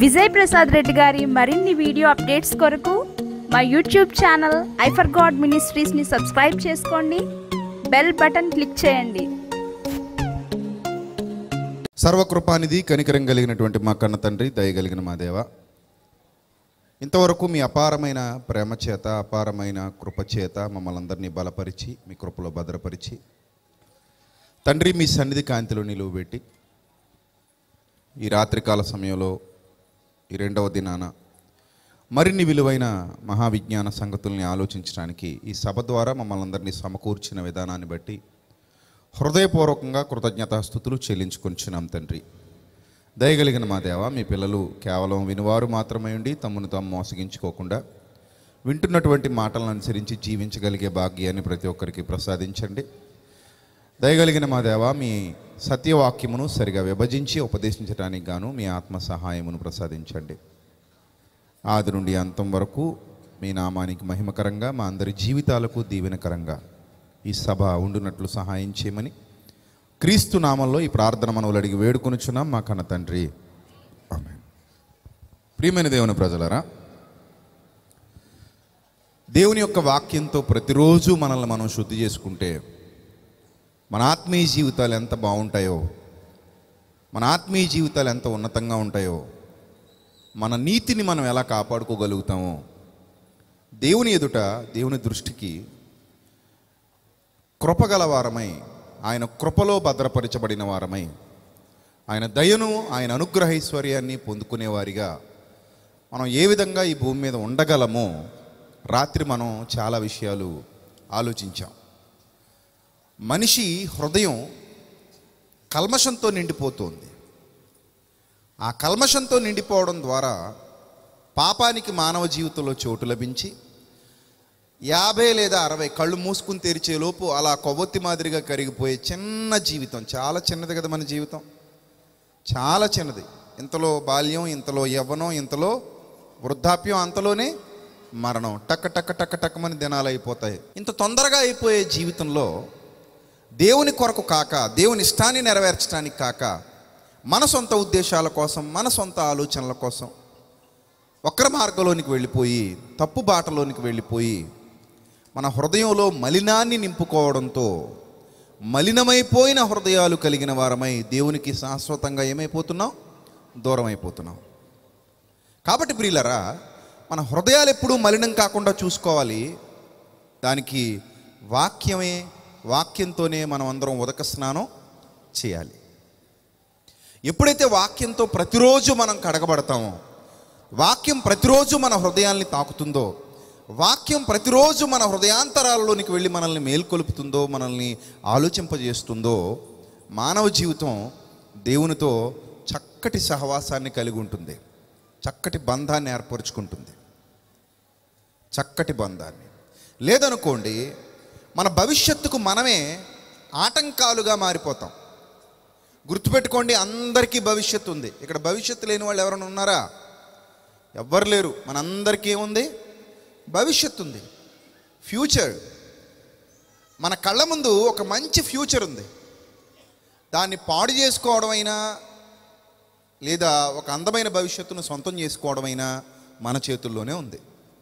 విజయ్ ప్రసాద్ రెడ్డి గారి మరిన్ని video updates కొరకు మా యూట్యూబ్ ఛానల్ ఐఫర్ గాడ్ మినిస్ట్రీస్ని సబ్స్క్రైబ్ చేసుకోండి బెల్ బటన్ క్లిక్ చేయండి సర్వకృపానిధి కనికరం కలిగినటువంటి మా కన్న తండ్రి దయగలిగిన మా దేవ ఇంతవరకు మీ అపారమైన ప్రేమ చేత అపారమైన కృప చేత మమ్మల్ని అందరినీ బలపరిచి మీ కృపలో భద్రపరిచి తండ్రి మీ సన్నిధి కాంతిలో నిలువబెట్టి ఈ రాత్రికాల సమయంలో ఈ రెండవ దినాన మరిన్ని విలువైన మహావిజ్ఞాన సంగతుల్ని ఆలోచించడానికి ఈ సభ ద్వారా మమ్మల్ని అందరినీ సమకూర్చిన విధానాన్ని బట్టి హృదయపూర్వకంగా కృతజ్ఞతాస్థుతులు చెల్లించుకొంచున్నాం తండ్రి దయగలిగిన మా దేవ మీ పిల్లలు కేవలం వినువారు మాత్రమే ఉండి తమను తాము మోసగించుకోకుండా వింటున్నటువంటి మాటలను అనుసరించి జీవించగలిగే భాగ్యాన్ని ప్రతి ఒక్కరికి ప్రసాదించండి దయగలిగిన మా దేవ మీ సత్యవాక్యమును సరిగా విభజించి ఉపదేశించడానికి గాను మీ ఆత్మ సహాయమును ప్రసాదించండి ఆది నుండి అంతం వరకు మీ నామానికి మహిమకరంగా మా అందరి జీవితాలకు దీవెనకరంగా ఈ సభ ఉండునట్లు సహాయం చేయమని క్రీస్తు నామంలో ఈ ప్రార్థన మనవులు అడిగి వేడుకొనుచున్నాం మా కన్న తండ్రి ఆమేన్. ప్రియమైన దేవుని ప్రజలరా దేవుని యొక్క వాక్యంతో ప్రతిరోజు మనల్ని మనం శుద్ధి చేసుకుంటే మన ఆత్మీయ జీవితాలు ఎంత బాగుంటాయో మన ఆత్మీయ జీవితాలు ఎంత ఉన్నతంగా ఉంటాయో మన నీతిని మనం ఎలా కాపాడుకోగలుగుతామో దేవుని ఎదుట దేవుని దృష్టికి కృపగల వారమై ఆయన కృపలో భద్రపరచబడిన వారమై ఆయన దయను ఆయన అనుగ్రహైశ్వర్యాన్ని పొందుకునేవారిగా మనం ఏ విధంగా ఈ భూమి మీద ఉండగలమో రాత్రి మనం చాలా విషయాలు ఆలోచించాం మనిషి హృదయం కల్మషంతో నిండిపోతుంది ఆ కల్మషంతో నిండిపోవడం ద్వారా పాపానికి మానవ జీవితంలో చోటు లభించి యాభై లేదా అరవై కళ్ళు మూసుకుని తెరిచే లోపు అలా కొవ్వొత్తి మాదిరిగా కరిగిపోయే చిన్న జీవితం చాలా చిన్నది కదా మన జీవితం చాలా చిన్నది ఇంతలో బాల్యం ఇంతలో యవ్వనం ఇంతలో వృద్ధాప్యం అంతలోనే మరణం టక్క టక్క టక్క టక్కమని దినాలు అయిపోతాయి ఇంత తొందరగా అయిపోయే జీవితంలో దేవుని కొరకు కాక దేవుని ఇష్టాన్ని నెరవేర్చడానికి కాక మన సొంత ఉద్దేశాల కోసం మన సొంత ఆలోచనల కోసం వక్ర మార్గంలోనికి వెళ్ళిపోయి తప్పు బాటలోనికి వెళ్ళిపోయి మన హృదయంలో మలినాన్ని నింపుకోవడంతో మలినమైపోయిన హృదయాలు కలిగిన వారమై దేవునికి శాశ్వతంగా ఏమైపోతున్నాం దూరం అయిపోతున్నాం కాబట్టి ప్రియులరా మన హృదయాలు ఎప్పుడూ మలినం కాకుండా చూసుకోవాలి దానికి వాక్యమే వాక్యంతోనే మనం అందరం ఉదక స్నానం చేయాలి ఎప్పుడైతే వాక్యంతో ప్రతిరోజు మనం కడగబడతామో వాక్యం ప్రతిరోజు మన హృదయాల్ని తాకుతుందో వాక్యం ప్రతిరోజు మన హృదయాంతరాలలోనికి వెళ్ళి మనల్ని మేల్కొలుపుతుందో మనల్ని ఆలోచింపజేస్తుందో మానవ జీవితం దేవునితో చక్కటి సహవాసాన్ని కలిగి ఉంటుంది చక్కటి బంధాన్ని ఏర్పరచుకుంటుంది చక్కటి బంధాన్ని లేదనుకోండి మన భవిష్యత్తుకు మనమే ఆటంకాలుగా మారిపోతాం గుర్తుపెట్టుకోండి అందరికీ భవిష్యత్తు ఉంది ఇక్కడ భవిష్యత్తు లేని వాళ్ళు ఎవరైనా ఉన్నారా ఎవ్వరు లేరు మనందరికీ ఏముంది భవిష్యత్తు ఉంది ఫ్యూచర్ మన కళ్ళ ముందు ఒక మంచి ఫ్యూచర్ ఉంది దాన్ని పాడు చేసుకోవడం అయినా లేదా ఒక అందమైన భవిష్యత్తును సొంతం చేసుకోవడం అయినా మన చేతుల్లోనే ఉంది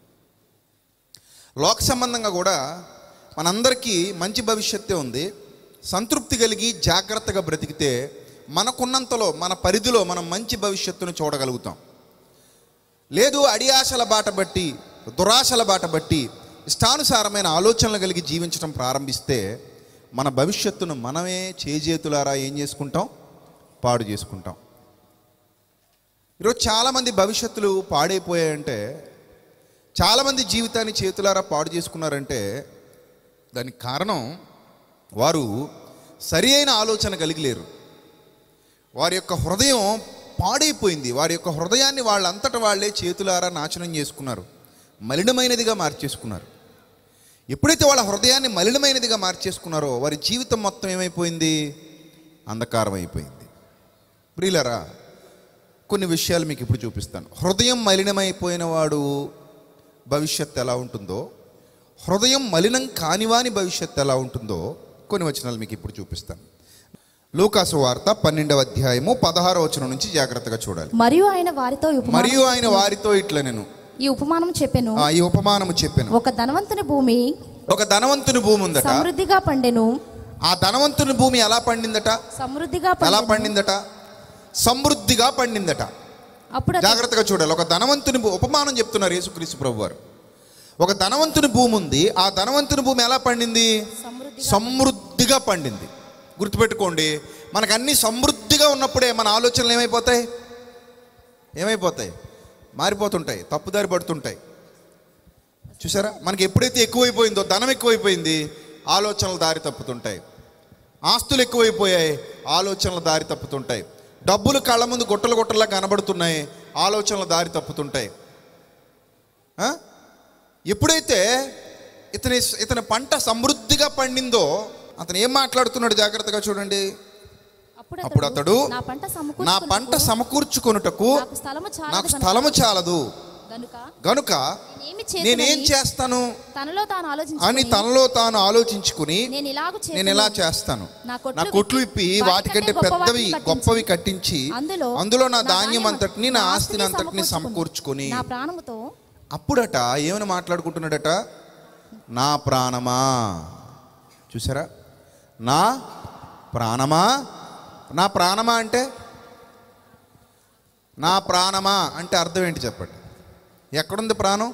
లోక సంబంధంగా కూడా మనందరికీ మంచి భవిష్యత్తే ఉంది సంతృప్తి కలిగి జాగ్రత్తగా బ్రతికితే మనకున్నంతలో మన పరిధిలో మనం మంచి భవిష్యత్తును చూడగలుగుతాం లేదు అడియాశల బాట బట్టి దురాశల బాట బట్టి ఇష్టానుసారమైన ఆలోచనలు కలిగి జీవించడం ప్రారంభిస్తే మన భవిష్యత్తును మనమే చేజేతులారా ఏం చేసుకుంటాం పాడు చేసుకుంటాం ఈరోజు చాలామంది భవిష్యత్తులు పాడైపోయాయంటే చాలామంది జీవితాన్ని చేతులారా పాడు చేసుకున్నారంటే దానికి కారణం వారు సరి అయిన ఆలోచన కలిగి లేరు వారి యొక్క హృదయం పాడైపోయింది వారి యొక్క హృదయాన్ని వాళ్ళంతట వాళ్ళే చేతులారా నాశనం చేసుకున్నారు మలినమైనదిగా మార్చేసుకున్నారు ఎప్పుడైతే వాళ్ళ హృదయాన్ని మలినమైనదిగా మార్చేసుకున్నారో వారి జీవితం మొత్తం ఏమైపోయింది అంధకారం అయిపోయింది ప్రియులరా కొన్ని విషయాలు మీకు ఇప్పుడు చూపిస్తాను హృదయం మలినమైపోయిన వాడు భవిష్యత్తు ఎలా ఉంటుందో హృదయం మలినం కానివాని భవిష్యత్తు ఎలా ఉంటుందో కొన్ని వచనాలు మీకు ఇప్పుడు చూపిస్తాను లూకాసు వార్త పన్నెండవ అధ్యాయము పదహారో వచనం నుంచి జాగ్రత్తగా చూడాలి మరియు ఆయన వారితో ఈ ఉపమానం మరియు ఆయన వారితో ఇట్లా నేను ఈ ఉపమానం చెప్పెను ఆ, ఈ ఉపమానము చెప్పాను ఒక ధనవంతుని భూమి ఒక ధనవంతుని భూమి ఉందట సమృద్ధిగా పండెను ఆ ధనవంతుని భూమి ఎలా పండిందట సమృద్ధిగా ఎలా పండెను పండిందట సమృద్ధిగా పండిందట అప్పుడు అతడు జాగ్రత్తగా చూడాలి ఒక ధనవంతుని భూ- ఉపమానం చెప్తున్నారు యేసుక్రీస్తు ప్రభు వారు ఒక ధనవంతుని భూమి ఉంది ఆ ధనవంతుని భూమి ఎలా పండింది సమృద్ధిగా సమృద్ధిగా పండింది గుర్తుపెట్టుకోండి మనకు అన్ని సమృద్ధిగా ఉన్నప్పుడే మన ఆలోచనలు ఏమైపోతాయి ఏమైపోతాయి మారిపోతుంటాయి తప్పుదారి పడుతుంటాయి చూసారా మనకి ఎప్పుడైతే ఎక్కువైపోయిందో ధనం ఎక్కువైపోయింది ఆలోచనలు దారి తప్పుతుంటాయి ఆస్తులు ఎక్కువైపోయాయి ఆలోచనలు దారి తప్పుతుంటాయి డబ్బులు కళ్ళ ముందు గుట్టలు గుట్టలా కనబడుతున్నాయి ఆలోచనలు దారి తప్పుతుంటాయి ఆ? ఎప్పుడైతే ఇతని ఇతని పంట సమృద్ధిగా పండిందో అతను ఏం మాట్లాడుతున్నాడు జాగ్రత్తగా చూడండి అప్పుడు అప్పుడు అతడు నా పంట నా పంట సమకూర్చుకొనుటకు నాకు స్థలము చాలదు నాకు గనుక- స్థలము చాలదు గనుక గనుక నేనేమి నేనేం చేతునని చేస్తాను తనలో తాను అని ఆలోచించుకొని తనలో తాను ఆలోచించుకుని నేను ఇలాగ నేను ఎలా చేస్తాను నా కొట్లు నా కొట్లు విప్పి విప్పి వాటికంటే వాటికంటే పెద్దవి గొప్ప వాటిని గొప్పవి కట్టించి అందులో అందులో నా నా ధాన్యం ధాన్యం అంతటిని నా నా ఆస్తిని ఆస్తిని అంతటిని సమకూర్చుకొని నా ప్రాణముతో అప్పుడట ఏమని మాట్లాడుకుంటున్నాడట నా ప్రాణమా చూసారా నా ప్రాణమా నా ప్రాణమా అంటే నా ప్రాణమా అంటే అర్థం ఏంటి చెప్పండి ఎక్కడుంది ప్రాణం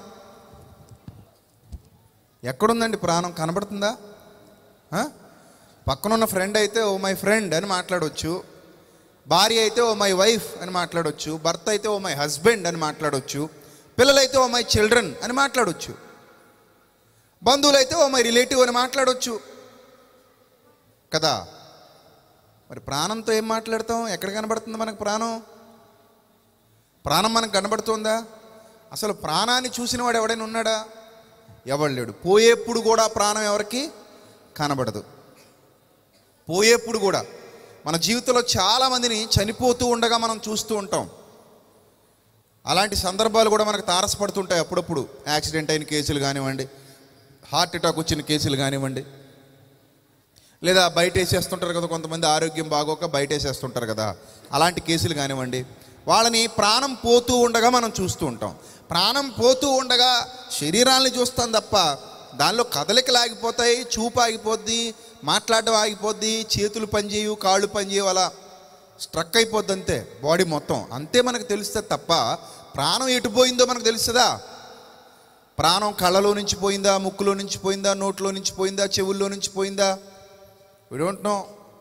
ఎక్కడుందండి ప్రాణం కనబడుతుందా ఆ? పక్కనున్న ఫ్రెండ్ అయితే ఓ మై ఫ్రెండ్ అని మాట్లాడవచ్చు భార్య అయితే ఓ మై వైఫ్ అని మాట్లాడవచ్చు భర్త అయితే ఓ మై హస్బెండ్ అని మాట్లాడవచ్చు పిల్లలైతే ఓ మై చిల్డ్రన్ అని మాట్లాడవచ్చు బంధువులైతే ఓ మై రిలేటివ్ అని మాట్లాడవచ్చు కదా మరి ప్రాణంతో ఏం మాట్లాడతాం ఎక్కడ కనబడుతుంది మనకు ప్రాణం ప్రాణం మనకు కనబడుతుందా అసలు ప్రాణాన్ని చూసిన వాడు ఎవడైనా ఉన్నాడా ఎవడు లేడు పోయేప్పుడు కూడా ప్రాణం ఎవరికి కనబడదు పోయేప్పుడు కూడా మన జీవితంలో చాలామందిని చనిపోతూ ఉండగా మనం చూస్తూ ఉంటాం అలాంటి సందర్భాలు కూడా మనకు తారసపడుతుంటాయి అప్పుడప్పుడు యాక్సిడెంట్ అయిన కేసులు కానివ్వండి హార్ట్ అటాక్ వచ్చిన కేసులు కానివ్వండి లేదా బయట వేసేస్తుంటారు కదా కొంతమంది ఆరోగ్యం బాగోక బయట వేసేస్తుంటారు కదా అలాంటి కేసులు కానివ్వండి వాళ్ళని ప్రాణం పోతూ ఉండగా మనం చూస్తూ ఉంటాం ప్రాణం పోతూ ఉండగా శరీరాన్ని చూస్తాం తప్ప దానిలో కదలికలు ఆగిపోతాయి చూపు ఆగిపోద్ది మాట్లాడడం ఆగిపోద్ది చేతులు పనిచేయవు కాళ్ళు పనిచేయవు అలా స్ట్రక్ అయిపోద్ది అంతే బాడీ మొత్తం అంతే మనకు తెలుస్తుంది తప్ప ప్రాణం ఎటు పోయిందో మనకు తెలుస్తుందా ప్రాణం కళ్ళలో నుంచి పోయిందా ముక్కులో నుంచి పోయిందా నోట్లో నుంచి పోయిందా చెవుల్లో నుంచి పోయిందా వి డోంట్ నో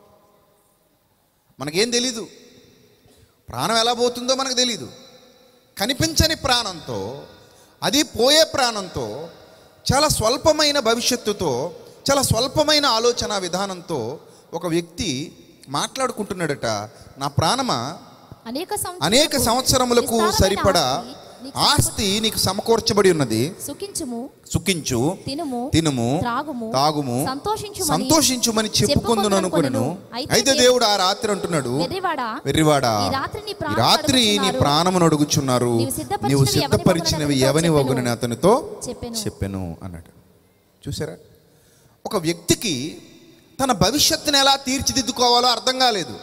మనకేం తెలీదు ప్రాణం ఎలా పోతుందో మనకు తెలీదు కనిపించని ప్రాణంతో అది పోయే ప్రాణంతో చాలా స్వల్పమైన భవిష్యత్తుతో చాలా స్వల్పమైన ఆలోచన విధానంతో ఒక వ్యక్తి మాట్లాడుకుంటున్నాడట నా ప్రాణమా అనేక సంవత్సరములకు అనేక సంవత్సరములకు విస్తారమైన సరిపడా ఆస్తి నీకు ఆస్తి నీకు సమకూర్చబడి ఉన్నది సుఖించుము సుఖించు తినుము తినుము త్రాగుము తాగుము సంతోషించుమని సంతోషించుమని చెప్పుకుందును అనుకును అయితే దేవుడు ఆ రాత్రి అంటున్నాడు వెర్రివాడా వెర్రివాడా ఈ రాత్రి నీ ఈ ప్రాణమును రాత్రి నీ అడుగుచున్నారు. ప్రాణమును అడుగుచున్నారు నీవు సిద్ధపరిచినవి నీవు ఎవని సిద్ధపరిచినవి వగునని ఎవని చెప్పెను. వగునని అతనితో చెప్పెను. చెప్పెను అన్నాడు చూసారా ఒక వ్యక్తికి తన భవిష్యత్తుని ఎలా తీర్చిదిద్దుకోవాలో అర్థం కాలేదు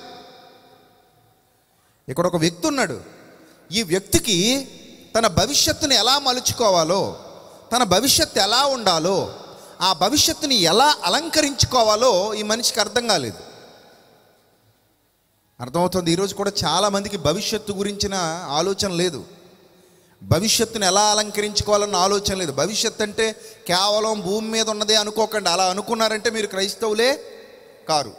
ఇక్కడ ఒక వ్యక్తి ఉన్నాడు ఈ వ్యక్తికి తన భవిష్యత్తుని ఎలా మలుచుకోవాలో తన భవిష్యత్తు ఎలా ఉండాలో ఆ భవిష్యత్తుని ఎలా అలంకరించుకోవాలో ఈ మనిషికి అర్థం కాలేదు అర్థమవుతుంది ఈరోజు కూడా చాలామందికి భవిష్యత్తు గురించిన ఆలోచన లేదు భవిష్యత్తుని ఎలా అలంకరించుకోవాలన్న ఆలోచన లేదు భవిష్యత్తు అంటే కేవలం భూమి మీద ఉన్నదే అనుకోకండి అలా అనుకున్నారంటే మీరు క్రైస్తవులే కారు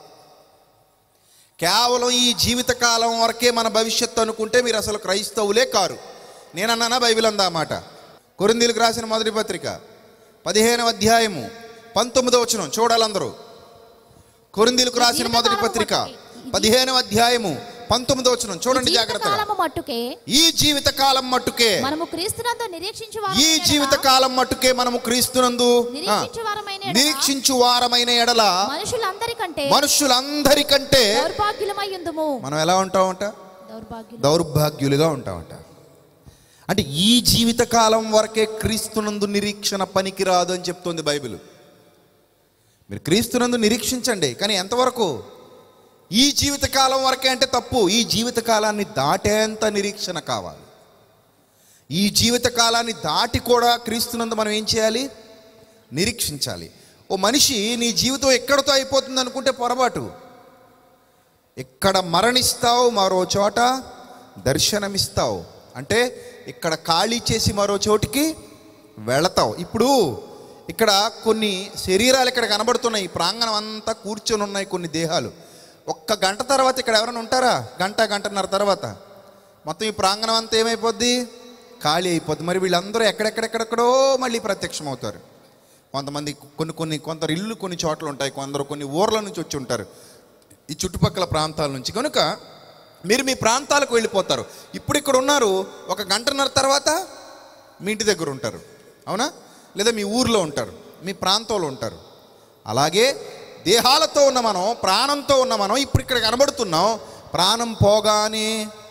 కేవలం ఈ జీవితకాలం వరకే మన భవిష్యత్తు అనుకుంటే మీరు అసలు క్రైస్తవులే కారు నేనన్నానా బైబిల్ అందా మాట కొరిందీలకు రాసిన మొదటి పత్రిక పదిహేనవ అధ్యాయము పంతొమ్మిదవ వచనం చూడాలందరూ కొరిందీలకు రాసిన మొదటి పత్రిక పదిహేనవ అధ్యాయము పంతొమ్మిదవ వచనం చూడండి జాగ్రత్తగా జీవితకాలము మట్టుకే ఈ జీవిత కాలం మట్టుకే మనము క్రీస్తునందు నిరీక్షించు ఈ జీవిత కాలం మట్టుకే మనము క్రీస్తునందు ఆ, నిరీక్షించు వారమైన ఎడల నిరీక్షించు వారమైన ఎడల మనుషులందరికంటే మనుషులందరికంటే దౌర్భాగ్యులమై ఉందుము మనం ఎలా ఉంటామంట దౌర్భాగ్యులు దౌర్భాగ్యులుగా ఉంటామంట అంటే ఈ జీవిత కాలం వరకే క్రీస్తునందు నిరీక్షణ పనికిరాదు అని చెప్తుంది బైబిల్ మీరు క్రీస్తునందు నిరీక్షించండి కానీ ఎంతవరకు ఈ జీవితకాలం వరకే అంటే తప్పు ఈ జీవితకాలాన్ని దాటేంత నిరీక్షణ కావాలి ఈ జీవితకాలాన్ని దాటి కూడా క్రీస్తునందు మనం ఏం చేయాలి నిరీక్షించాలి ఓ మనిషి నీ జీవితం ఎక్కడితో అయిపోతుంది అనుకుంటే పొరపాటు ఇక్కడ మరణిస్తావు మరో చోట దర్శనమిస్తావు అంటే ఇక్కడ ఖాళీ చేసి మరో చోటికి వెళతావు ఇప్పుడు ఇక్కడ కొన్ని శరీరాలు ఇక్కడ కనబడుతున్నాయి ఈ ప్రాంగణం అంతా కూర్చొని ఉన్నాయి కొన్ని దేహాలు ఒక్క గంట తర్వాత ఇక్కడ ఎవరైనా ఉంటారా గంట గంటన్నర తర్వాత మొత్తం ఈ ప్రాంగణం అంతా ఏమైపోద్ది ఖాళీ అయిపోద్ది మరి వీళ్ళందరూ ఎక్కడెక్కడెక్కడెక్కడో మళ్ళీ ప్రత్యక్షమవుతారు కొంతమంది కొన్ని కొన్ని కొందరు ఇల్లు కొన్ని చోట్ల ఉంటాయి కొందరు కొన్ని ఊర్ల నుంచి వచ్చి ఉంటారు ఈ చుట్టుపక్కల ప్రాంతాల నుంచి కనుక మీరు మీ ప్రాంతాలకు వెళ్ళిపోతారు ఇప్పుడు ఇక్కడ ఉన్నారు ఒక గంటన్నర తర్వాత మీ ఇంటి దగ్గర ఉంటారు అవునా లేదా మీ ఊర్లో ఉంటారు మీ ప్రాంతంలో ఉంటారు అలాగే దేహాలతో ఉన్న మనం ప్రాణంతో ఉన్న మనం ఇప్పుడు ఇక్కడ కనబడుతున్నాం ప్రాణం పోగానే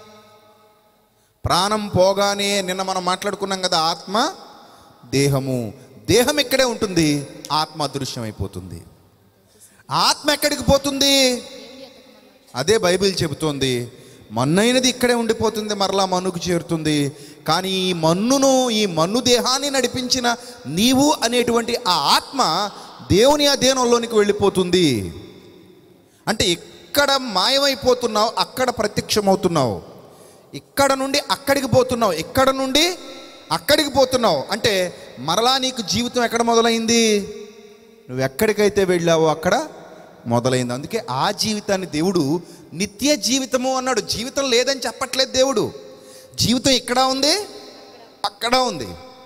ప్రాణం పోగానే నిన్న మనం మాట్లాడుకున్నాం కదా ఆత్మ దేహము దేహం ఇక్కడే ఉంటుంది ఆత్మ అదృశ్యం అయిపోతుంది ఆత్మ ఎక్కడికి పోతుంది అదే బైబిల్ చెబుతోంది మన్నైనది ఇక్కడే ఉండిపోతుంది మరలా మన్నుకు చేరుతుంది కానీ ఈ మన్నును ఈ మన్ను దేహాన్ని నడిపించిన నీవు అనేటువంటి ఆ ఆత్మ దేవుని అధీనంలోనికి వెళ్ళిపోతుంది అంటే ఇక్కడ మాయమైపోతున్నావు అక్కడ ప్రత్యక్షమవుతున్నావు ఇక్కడ నుండి అక్కడికి పోతున్నావు ఇక్కడ నుండి అక్కడికి పోతున్నావు అంటే మరలా నీకు జీవితం ఎక్కడ మొదలైంది నువ్వు ఎక్కడికైతే వెళ్ళావో అక్కడ మొదలైంది అందుకే ఆ జీవితాన్ని దేవుడు నిత్య జీవితము అన్నాడు జీవితం లేదని చెప్పట్లేదు దేవుడు జీవితం ఇక్కడ ఉంది అక్కడ ఉంది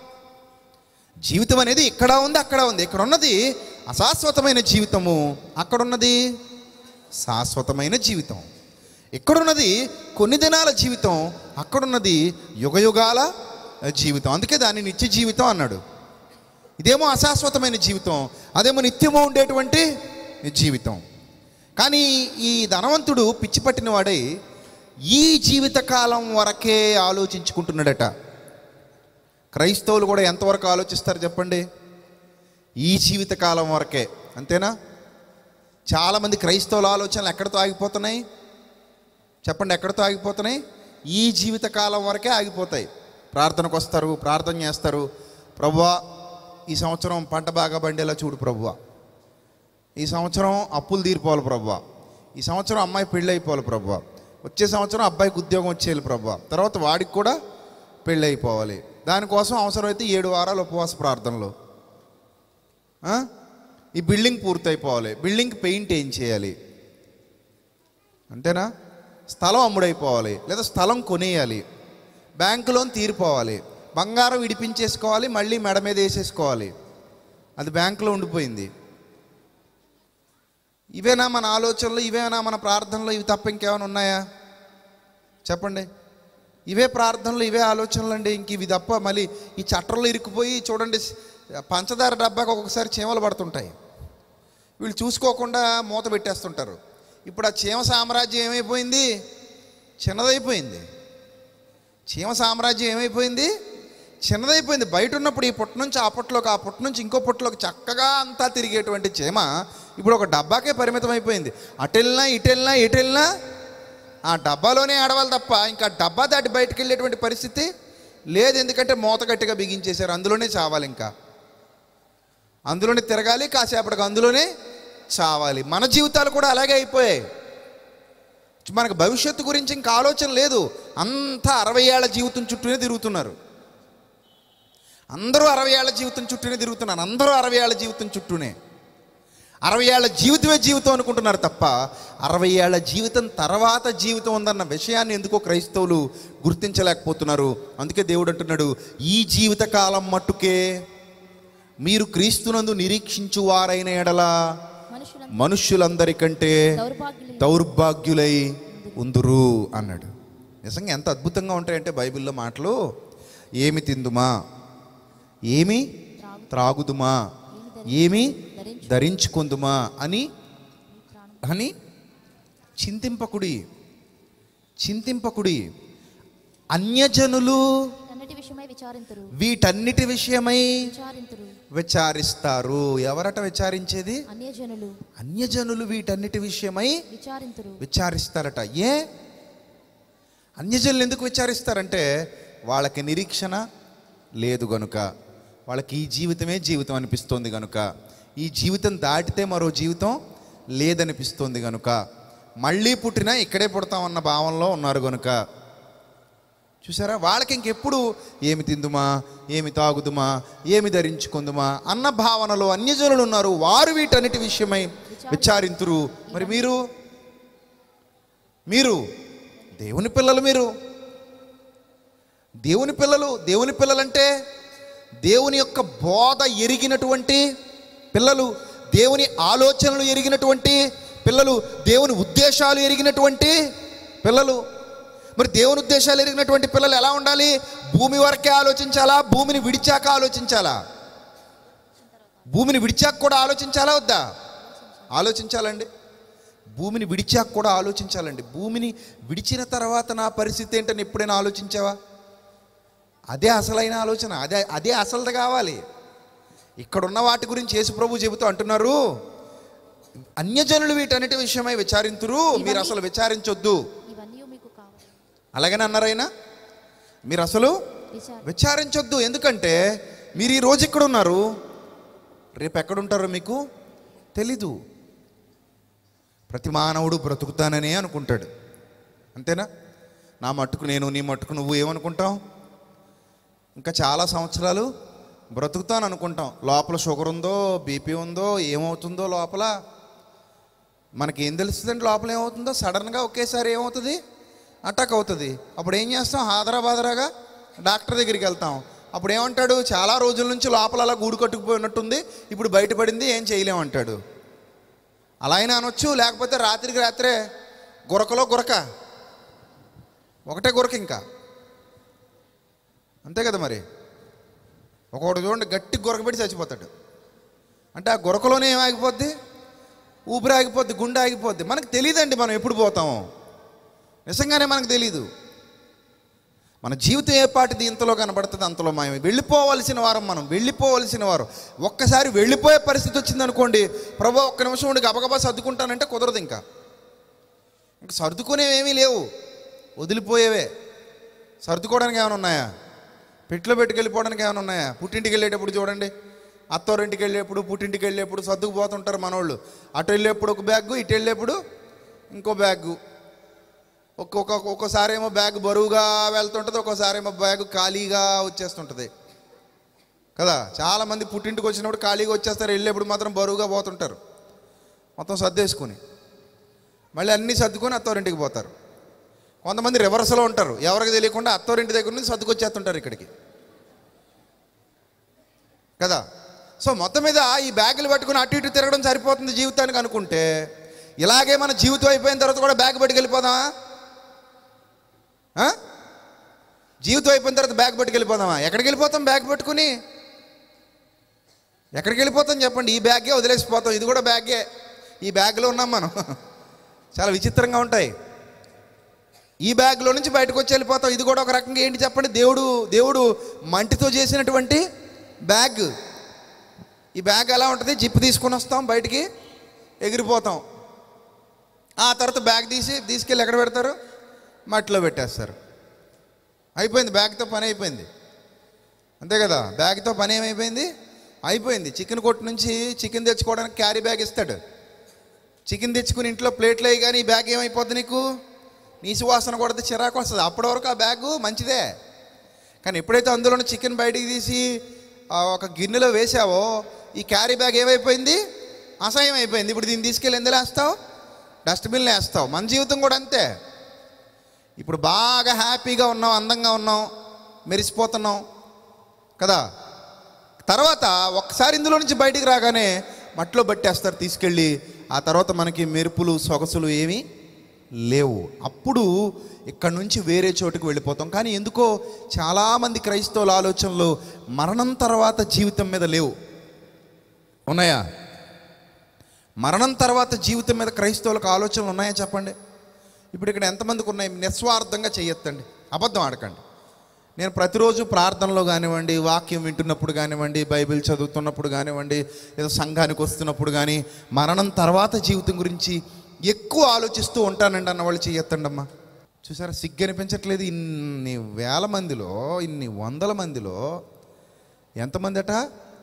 జీవితం అనేది ఇక్కడ ఉంది అక్కడ ఉంది ఇక్కడ ఉన్నది అశాశ్వతమైన జీవితము అక్కడ ఉన్నది శాశ్వతమైన జీవితం ఇక్కడున్నది కొన్ని దినాల జీవితం అక్కడున్నది యుగయుగాల జీవితం అందుకే దాన్ని నిత్య జీవితం అన్నాడు ఇదేమో అశాశ్వతమైన జీవితం అదేమో నిత్యము ఉండేటువంటి జీవితం కానీ ఈ ధనవంతుడు పిచ్చి పట్టిన వాడై ఈ జీవితకాలం వరకే ఆలోచించుకుంటున్నాడట క్రైస్తవులు కూడా ఎంతవరకు ఆలోచిస్తారు చెప్పండి ఈ జీవితకాలం వరకే అంతేనా చాలామంది క్రైస్తవుల ఆలోచనలు ఎక్కడితో ఆగిపోతున్నాయి చెప్పండి ఎక్కడితో ఆగిపోతున్నాయి ఈ జీవితకాలం వరకే ఆగిపోతాయి ప్రార్థనకు వస్తారు ప్రార్థన చేస్తారు ప్రభువా ఈ సంవత్సరం పంట బాగా పండేలా చూడు ప్రభువా ఈ సంవత్సరం అప్పులు తీరిపోవాలి ప్రభువా ఈ సంవత్సరం అమ్మాయి పెళ్ళి అయిపోవాలి ప్రభువా వచ్చే సంవత్సరం అబ్బాయికి ఉద్యోగం వచ్చేయాలి ప్రభువా తర్వాత వాడికి కూడా పెళ్ళి అయిపోవాలి దానికోసం అవసరమైతే ఏడు వారాలు ఉపవాస ప్రార్థనలు ఆ? ఈ బిల్డింగ్ పూర్తయిపోవాలి బిల్డింగ్ పెయింట్ ఏం చేయాలి అంతేనా స్థలం అమ్ముడైపోవాలి లేదా స్థలం కొనేయాలి బ్యాంకు లోన్ తీరిపోవాలి బంగారం విడిపించేసుకోవాలి మళ్ళీ మెడ మీద వేసేసుకోవాలి అది బ్యాంకులో ఉండిపోయింది ఇవేనా మన ఆలోచనలు ఇవేనా మన ప్రార్థనలు ఇవి తప్ప ఇంకేమైనా ఉన్నాయా చెప్పండి ఇవే ప్రార్థనలు ఇవే ఆలోచనలు అండి ఇంక ఇవి తప్ప మళ్ళీ ఈ చట్టంలో ఇరుక్కుపోయి చూడండి పంచదార డబ్బాకి ఒక్కొక్కసారి చీమలు పడుతుంటాయి వీళ్ళు చూసుకోకుండా మూత పెట్టేస్తుంటారు ఇప్పుడు ఆ చీమ సామ్రాజ్యం ఏమైపోయింది చిన్నదైపోయింది చీమ సామ్రాజ్యం ఏమైపోయింది చిన్నదైపోయింది బయట ఉన్నప్పుడు ఈ పుట్ట నుంచి ఆ పుట్టలోకి ఆ పుట్ట నుంచి ఇంకో పుట్టలోకి చక్కగా అంతా తిరిగేటువంటి చీమ ఇప్పుడు ఒక డబ్బాకే పరిమితం అయిపోయింది అటెళ్ళినా ఇటెళ్ళినా ఎటెళ్ళినా ఆ డబ్బాలోనే ఆడవాలి తప్ప ఇంకా డబ్బా దాటి బయటకు వెళ్ళేటువంటి పరిస్థితి లేదు ఎందుకంటే మూత గట్టిగా బిగించేశారు అందులోనే చావాలి ఇంకా అందులోనే తిరగాలి కాసేపటికి అందులోనే చావాలి మన జీవితాలు కూడా అలాగే అయిపోయాయి మనకు భవిష్యత్తు గురించి ఇంకా ఆలోచన లేదు అంతా అరవై ఏళ్ల జీవితం చుట్టూనే తిరుగుతున్నారు అందరూ అరవై ఏళ్ల జీవితం చుట్టూనే తిరుగుతున్నారు అందరూ అరవై ఏళ్ల జీవితం చుట్టూనే అరవై ఏళ్ల జీవితమే జీవితం అనుకుంటున్నారు తప్ప అరవై ఏళ్ల జీవితం తర్వాత జీవితం ఉందన్న విషయాన్ని ఎందుకో క్రైస్తవులు గుర్తించలేకపోతున్నారు అందుకే దేవుడు అంటున్నాడు ఈ జీవిత కాలం మట్టుకే మీరు క్రీస్తునందు నిరీక్షించు వారైన ఎడల మనుషులందరూ మనుష్యులందరికంటే దౌర్భాగ్యులై దౌర్భాగ్యులై ఉందురు అన్నాడు నిజంగా ఎంత అద్భుతంగా ఉంటాయంటే బైబిల్లో మాటలు ఏమి తిందుమా ఏమి త్రాగుదుమా ఏమి ధరించుకుందుమా అని అని చింతింపకుడి చింతింపకుడి అన్యజనులు అన్నిటి విషయమై విచారింతురు వీటన్నిటి విషయమై విచారింతురు విచారిస్తారు ఎవరట విచారించేది అన్యజనులు అన్యజనులు వీటన్నిటి విషయమై విచారింతురు విచారిస్తారట ఏ అన్యజనులు ఎందుకు విచారిస్తారంటే వాళ్ళకి నిరీక్షణ లేదు గనుక వాళ్ళకి ఈ జీవితమే జీవితం అనిపిస్తోంది గనుక ఈ జీవితం దాటితే మరో జీవితం లేదనిపిస్తోంది గనుక మళ్ళీ పుట్టినా ఇక్కడే పుడతామన్న భావంలో ఉన్నారు గనుక చూసారా వాళ్ళకి ఇంకెప్పుడు ఏమి తిందుమా ఏమి తాగుదుమా ఏమి ధరించుకుందుమా అన్న భావనలో అన్యజనులు ఉన్నారు వారు వీటన్నిటి విషయమై విచారింతురు మరి మీరు మీరు దేవుని పిల్లలు మీరు దేవుని పిల్లలు దేవుని పిల్లలంటే దేవుని యొక్క బోధ ఎరిగినటువంటి పిల్లలు దేవుని ఆలోచనలు ఎరిగినటువంటి పిల్లలు దేవుని ఉద్దేశాలు ఎరిగినటువంటి పిల్లలు మరి దేవుని ఉద్దేశాలు ఎరిగినటువంటి పిల్లలు ఎలా ఉండాలి భూమి వరకే ఆలోచించాలా భూమిని విడిచాక ఆలోచించాలా భూమిని విడిచాక కూడా ఆలోచించాలా వద్దా ఆలోచించాలండి భూమిని విడిచాక కూడా ఆలోచించాలండి భూమిని విడిచిన తర్వాత నా పరిస్థితి ఏంటని ఎప్పుడైనా ఆలోచించావా అదే అసలైన ఆలోచన అదే అదే అసలుది కావాలి ఇక్కడున్న వాటి గురించి యేసు ప్రభు చెబుతూ అంటున్నారు అన్యజనులు వీటన్నిటి విషయమై విచారింతురు మీరు అసలు విచారించొద్దు ఇవన్నీ మీకు కావాలి అలాగనే అన్నారైనా మీరు అసలు విచారి విచారించొద్దు ఎందుకంటే మీరు ఈ రోజు ఇక్కడ ఉన్నారు రేపు ఎక్కడుంటారో మీకు తెలీదు ప్రతి మానవుడు బ్రతుకుతాననే అనుకుంటాడు అంతేనా నా మట్టుకు నేను నీ మట్టుకు నువ్వు ఏమనుకుంటావు ఇంకా చాలా సంవత్సరాలు బ్రతుకుతాను అనుకుంటాం లోపల షుగర్ ఉందో బీపీ ఉందో ఏమవుతుందో లోపల మనకి ఏం తెలుస్తుందండి లోపల ఏమవుతుందో సడన్గా ఒకేసారి ఏమవుతుంది అటాక్ అవుతుంది అప్పుడు ఏం చేస్తాం హాదరా బాదరాగా డాక్టర్ దగ్గరికి వెళ్తాం అప్పుడు ఏమంటాడు చాలా రోజుల నుంచి లోపల అలా గూడు కట్టుకుపోయినట్టుంది ఇప్పుడు బయటపడింది ఏం చేయలేమంటాడు అలా అయినా అనొచ్చు లేకపోతే రాత్రికి రాత్రే గురకలో గురక ఒకటే గురక ఇంకా అంతే కదా మరి ఒకడు చూడండి గట్టి గురకబెట్టి చచ్చిపోతాడు అంటే ఆ గురకలోనే ఏం ఆగిపోద్ది ఊపిరి ఆగిపోద్ది గుండె ఆగిపోద్ది మనకు తెలియదండి మనం ఎప్పుడు పోతామో నిజంగానే మనకు తెలీదు మన జీవితం ఏ పాటిది ఇంతలో కనబడుతుంది అంతలో మనం వెళ్ళిపోవలసిన వారం మనం వెళ్ళిపోవలసిన వారు ఒక్కసారి వెళ్ళిపోయే పరిస్థితి వచ్చిందనుకోండి ప్రభు ఒక్క నిమిషం ఉండి గబగబా సర్దుకుంటానంటే కుదరదు ఇంకా ఇంకా సర్దుకునేవేమీ లేవు వదిలిపోయేవే సర్దుకోవడానికి ఏమైనా ఉన్నాయా పెట్టులో పెట్టుకెళ్ళిపోవడానికి ఏమైనా ఉన్నాయా పుట్టింటికి వెళ్ళేటప్పుడు చూడండి అత్తోరింటికి వెళ్ళేప్పుడు పుట్టింటికి వెళ్ళేప్పుడు సర్దుకుపోతుంటారు మనోళ్ళు అటు వెళ్ళేప్పుడు ఒక బ్యాగ్ ఇటు వెళ్ళేప్పుడు ఇంకో బ్యాగ్ ఒక్కొక్క ఒక్కోసారి ఏమో బ్యాగ్ బరువుగా వెళ్తుంటుంది ఒక్కోసారి ఏమో బ్యాగ్ ఖాళీగా వచ్చేస్తుంటుంది కదా చాలామంది పుట్టింటికి వచ్చినప్పుడు ఖాళీగా వచ్చేస్తారు వెళ్ళేప్పుడు మాత్రం బరువుగా పోతుంటారు మొత్తం సర్దేసుకుని మళ్ళీ అన్నీ సర్దుకొని అత్తోరింటికి పోతారు కొంతమంది రివర్స్లో ఉంటారు ఎవరికి తెలియకుండా అత్తోరింటి దగ్గర నుంచి సర్దుకొచ్చేస్తుంటారు ఇక్కడికి కదా సో మొత్తం మీద ఈ బ్యాగులు పట్టుకుని అటు ఇటు తిరగడం సరిపోతుంది జీవితానికి అనుకుంటే ఇలాగే మన జీవితం అయిపోయిన తర్వాత కూడా బ్యాగ్ పట్టుకెళ్ళిపోదామా ఆ? జీవితం అయిపోయిన తర్వాత బ్యాగ్ పట్టుకెళ్ళిపోదామా ఎక్కడికి వెళ్ళిపోతాం బ్యాగ్ పట్టుకుని ఎక్కడికి వెళ్ళిపోతాం చెప్పండి ఈ బ్యాగే వదిలేసిపోతాం ఇది కూడా బ్యాగే ఈ బ్యాగ్లో ఉన్నాం మనం చాలా విచిత్రంగా ఉంటాయి ఈ బ్యాగ్లో నుంచి బయటకు వచ్చి వెళ్ళిపోతాం ఇది కూడా ఒక రకంగా ఏంటి చెప్పండి దేవుడు దేవుడు మంటితో చేసినటువంటి బ్యాగ్ ఈ బ్యాగ్ ఎలా ఉంటుంది జిప్ తీసుకొని వస్తాం బయటికి ఎగిరిపోతాం ఆ తర్వాత బ్యాగ్ తీసి తీసుకెళ్ళి ఎక్కడ పెడతారు మట్టిలో పెట్టేస్తారు అయిపోయింది బ్యాగ్తో పని అయిపోయింది అంతే కదా బ్యాగ్తో పని ఏమైపోయింది అయిపోయింది చికెన్ కొట్టు నుంచి చికెన్ తెచ్చుకోవడానికి క్యారీ బ్యాగ్ ఇస్తాడు చికెన్ తెచ్చుకుని ఇంట్లో ప్లేట్లు అయ్యి కానీ ఈ బ్యాగ్ ఏమైపోద్ది నీకు నీసు వాసన కొడితే చిరాకు వస్తుంది అప్పటి వరకు ఆ బ్యాగు మంచిదే కానీ ఎప్పుడైతే అందులో చికెన్ బయటికి తీసి ఆ ఒక గిన్నెలో వేసావో ఈ క్యారీ బ్యాగ్ ఏమైపోయింది అసహ్యం అయిపోయింది ఇప్పుడు దీన్ని తీసుకెళ్ళి ఎందులో వేస్తావు డస్ట్బిన్లో వేస్తావు మన జీవితం కూడా అంతే ఇప్పుడు బాగా హ్యాపీగా ఉన్నాం అందంగా ఉన్నాం మెరిసిపోతున్నాం కదా తర్వాత ఒక్కసారి ఇందులో నుంచి బయటికి రాగానే మట్టిలో బట్టేస్తారు తీసుకెళ్ళి ఆ తర్వాత మనకి మెరుపులు సొగసులు ఏమీ లేవు అప్పుడు ఇక్కడ నుంచి వేరే చోటుకు వెళ్ళిపోతాం కానీ ఎందుకో చాలామంది క్రైస్తవుల ఆలోచనలు మరణం తర్వాత జీవితం మీద లేవు ఉన్నాయా మరణం తర్వాత జీవితం మీద క్రైస్తవులకు ఆలోచనలు ఉన్నాయా చెప్పండి ఇప్పుడు ఇక్కడ ఎంతమందికి ఉన్నాయి నిస్వార్థంగా చేయొద్దండి అబద్ధం ఆడకండి నేను ప్రతిరోజు ప్రార్థనలో కానివ్వండి వాక్యం వింటున్నప్పుడు కానివ్వండి బైబిల్ చదువుతున్నప్పుడు కానివ్వండి ఏదో సంఘానికి వస్తున్నప్పుడు కానీ మరణం తర్వాత జీవితం గురించి ఎక్కువ ఆలోచిస్తూ ఉంటానండి అన్న వాళ్ళు చెయ్యొత్తండి అమ్మా చూసారా సిగ్గు అనిపించట్లేదు ఇన్ని వేల మందిలో ఇన్ని వందల మందిలో ఎంతమంది అట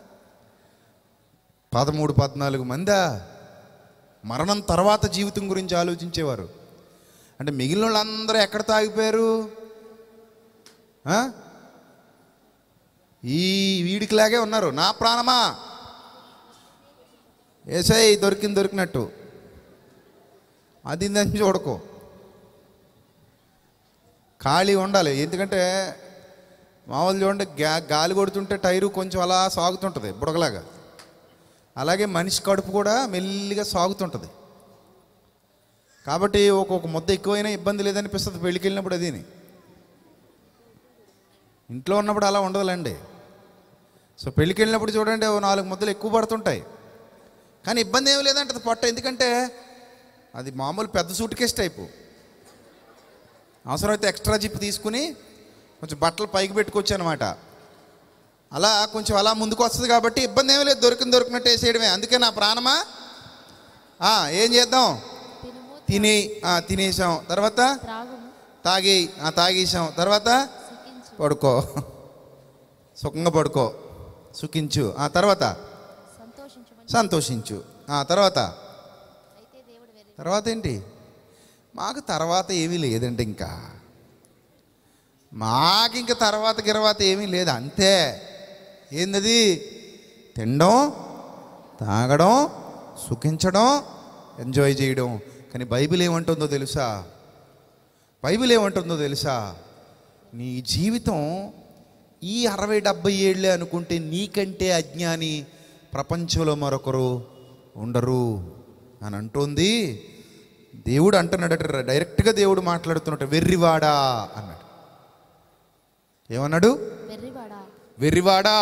పదమూడు పద్నాలుగు మందా మరణం తర్వాత జీవితం గురించి ఆలోచించేవారు అంటే మిగిలిన వాళ్ళందరూ ఎక్కడ తాగిపోయారు ఆ? ఈ వీడికిలాగే ఉన్నారు నా ప్రాణమా ఏసై దొరికింది దొరికినట్టు అది ఇందని చూడకో ఖాళీ ఉండాలి ఎందుకంటే మామూలు చూడండి గా గాలి కొడుతుంటే టైరు కొంచెం అలా సాగుతుంటుంది బుడగలాగా అలాగే మనిషి కడుపు కూడా మెల్లిగా సాగుతుంటుంది కాబట్టి ఒక్కొక్క ముద్ద ఎక్కువైనా ఇబ్బంది లేదనిపిస్తుంది పెళ్ళికి వెళ్ళినప్పుడు అదిని ఇంట్లో ఉన్నప్పుడు అలా ఉండదులేండి సో పెళ్ళికి వెళ్ళినప్పుడు చూడండి ఓ నాలుగు ముద్దలు ఎక్కువ పడుతుంటాయి కానీ ఇబ్బంది ఏమి లేదంటది పొట్ట ఎందుకంటే అది మామూలు పెద్ద సూట్ కేసు టైపు అవసరమైతే ఎక్స్ట్రా జిప్ తీసుకుని కొంచెం బట్టలు పైకి పెట్టుకోవచ్చు అనమాట అలా కొంచెం అలా ముందుకు వస్తుంది కాబట్టి ఇబ్బంది ఏమీ లేదు దొరికింది దొరికినట్టు వేసేయడమే అందుకే నా ప్రాణమా ఆ, ఏం చేద్దాం తినుము తిని ఆ, తినేసాం తర్వాత త్రాగుము తాగి ఆ, తాగేసాం తర్వాత సుఖించు పడుకో సుఖంగా పడుకో సుఖించు ఆ తర్వాత సంతోషించమని సంతోషించు ఆ తర్వాత అయితే దేవుడు వెర్రి తర్వాత ఏంటి మాకు తర్వాత ఏమీ లేదండి ఇంకా మాకు ఇంక తర్వాత గిరవాత ఏమీ లేదు అంతే ఏందది తినడం తాగడం సుఖించడం ఎంజాయ్ చేయడం కానీ బైబిల్ ఏమంటుందో తెలుసా బైబిల్ ఏమంటుందో తెలుసా నీ జీవితం ఈ అరవై డెబ్బై ఏళ్ళే అనుకుంటే నీకంటే అజ్ఞాని ప్రపంచంలో మరొకరు ఉండరు అని అంటోంది దేవుడు అంటున్నాడట డైరెక్ట్గా దేవుడు మాట్లాడుతున్నట్టు వెర్రివాడా అన్నాడు ఏమన్నాడు వెర్రివాడా వెర్రివాడా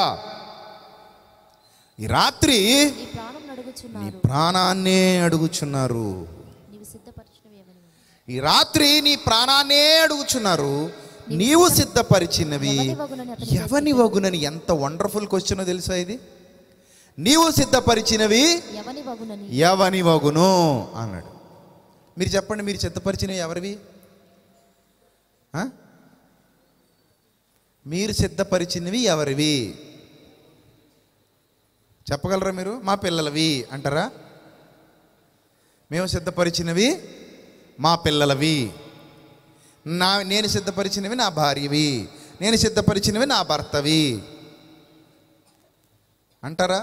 ఈ రాత్రి నీ ప్రాణం నీ నడుగుచున్నారు ప్రాణాన్నే అడుగుచున్నారు నీవు సిద్ధపరచినవి ఏమని ఈ రాత్రి నీ ప్రాణాన్నే అడుగుచున్నారు నీవు సిద్ధపరిచినవి ఎవని వగునని అతనికి ఎవని వగునని ఎంత వండర్ఫుల్ క్వశ్చన్ తెలుసా ఇది నీవు సిద్ధపరిచినవి ఎవని వగునని ఎవని వగును అన్నాడు మీరు చెప్పండి మీరు సిద్ధపరిచినవి ఎవరివి ఆ? మీరు సిద్ధపరిచినవి ఎవరివి చెప్పగలరా మీరు మా పిల్లలవి అంటారా మేము సిద్ధపరిచినవి మా పిల్లలవి నా నేను సిద్ధపరిచినవి నా భార్యవి నేను సిద్ధపరిచినవి నా భర్తవి అంటారా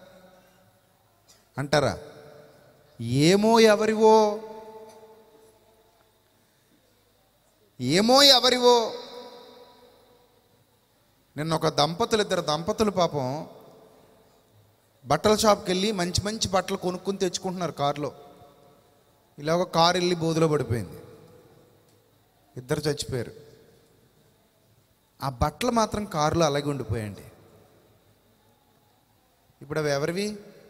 అంటారా ఏమో ఎవరివో ఏమో ఎవరివో నిన్న ఒక దంపతులు ఇద్దరు దంపతులు పాపం బట్టల షాప్కి వెళ్ళి మంచి మంచి బట్టలు కొనుక్కుని తెచ్చుకుంటున్నారు కారులో ఇలా ఒక కారు వెళ్ళి బోధులో పడిపోయింది ఇద్దరు చచ్చిపోయారు ఆ బట్టలు మాత్రం కారులో అలాగే ఉండిపోయండి ఇప్పుడు అవి ఎవరివి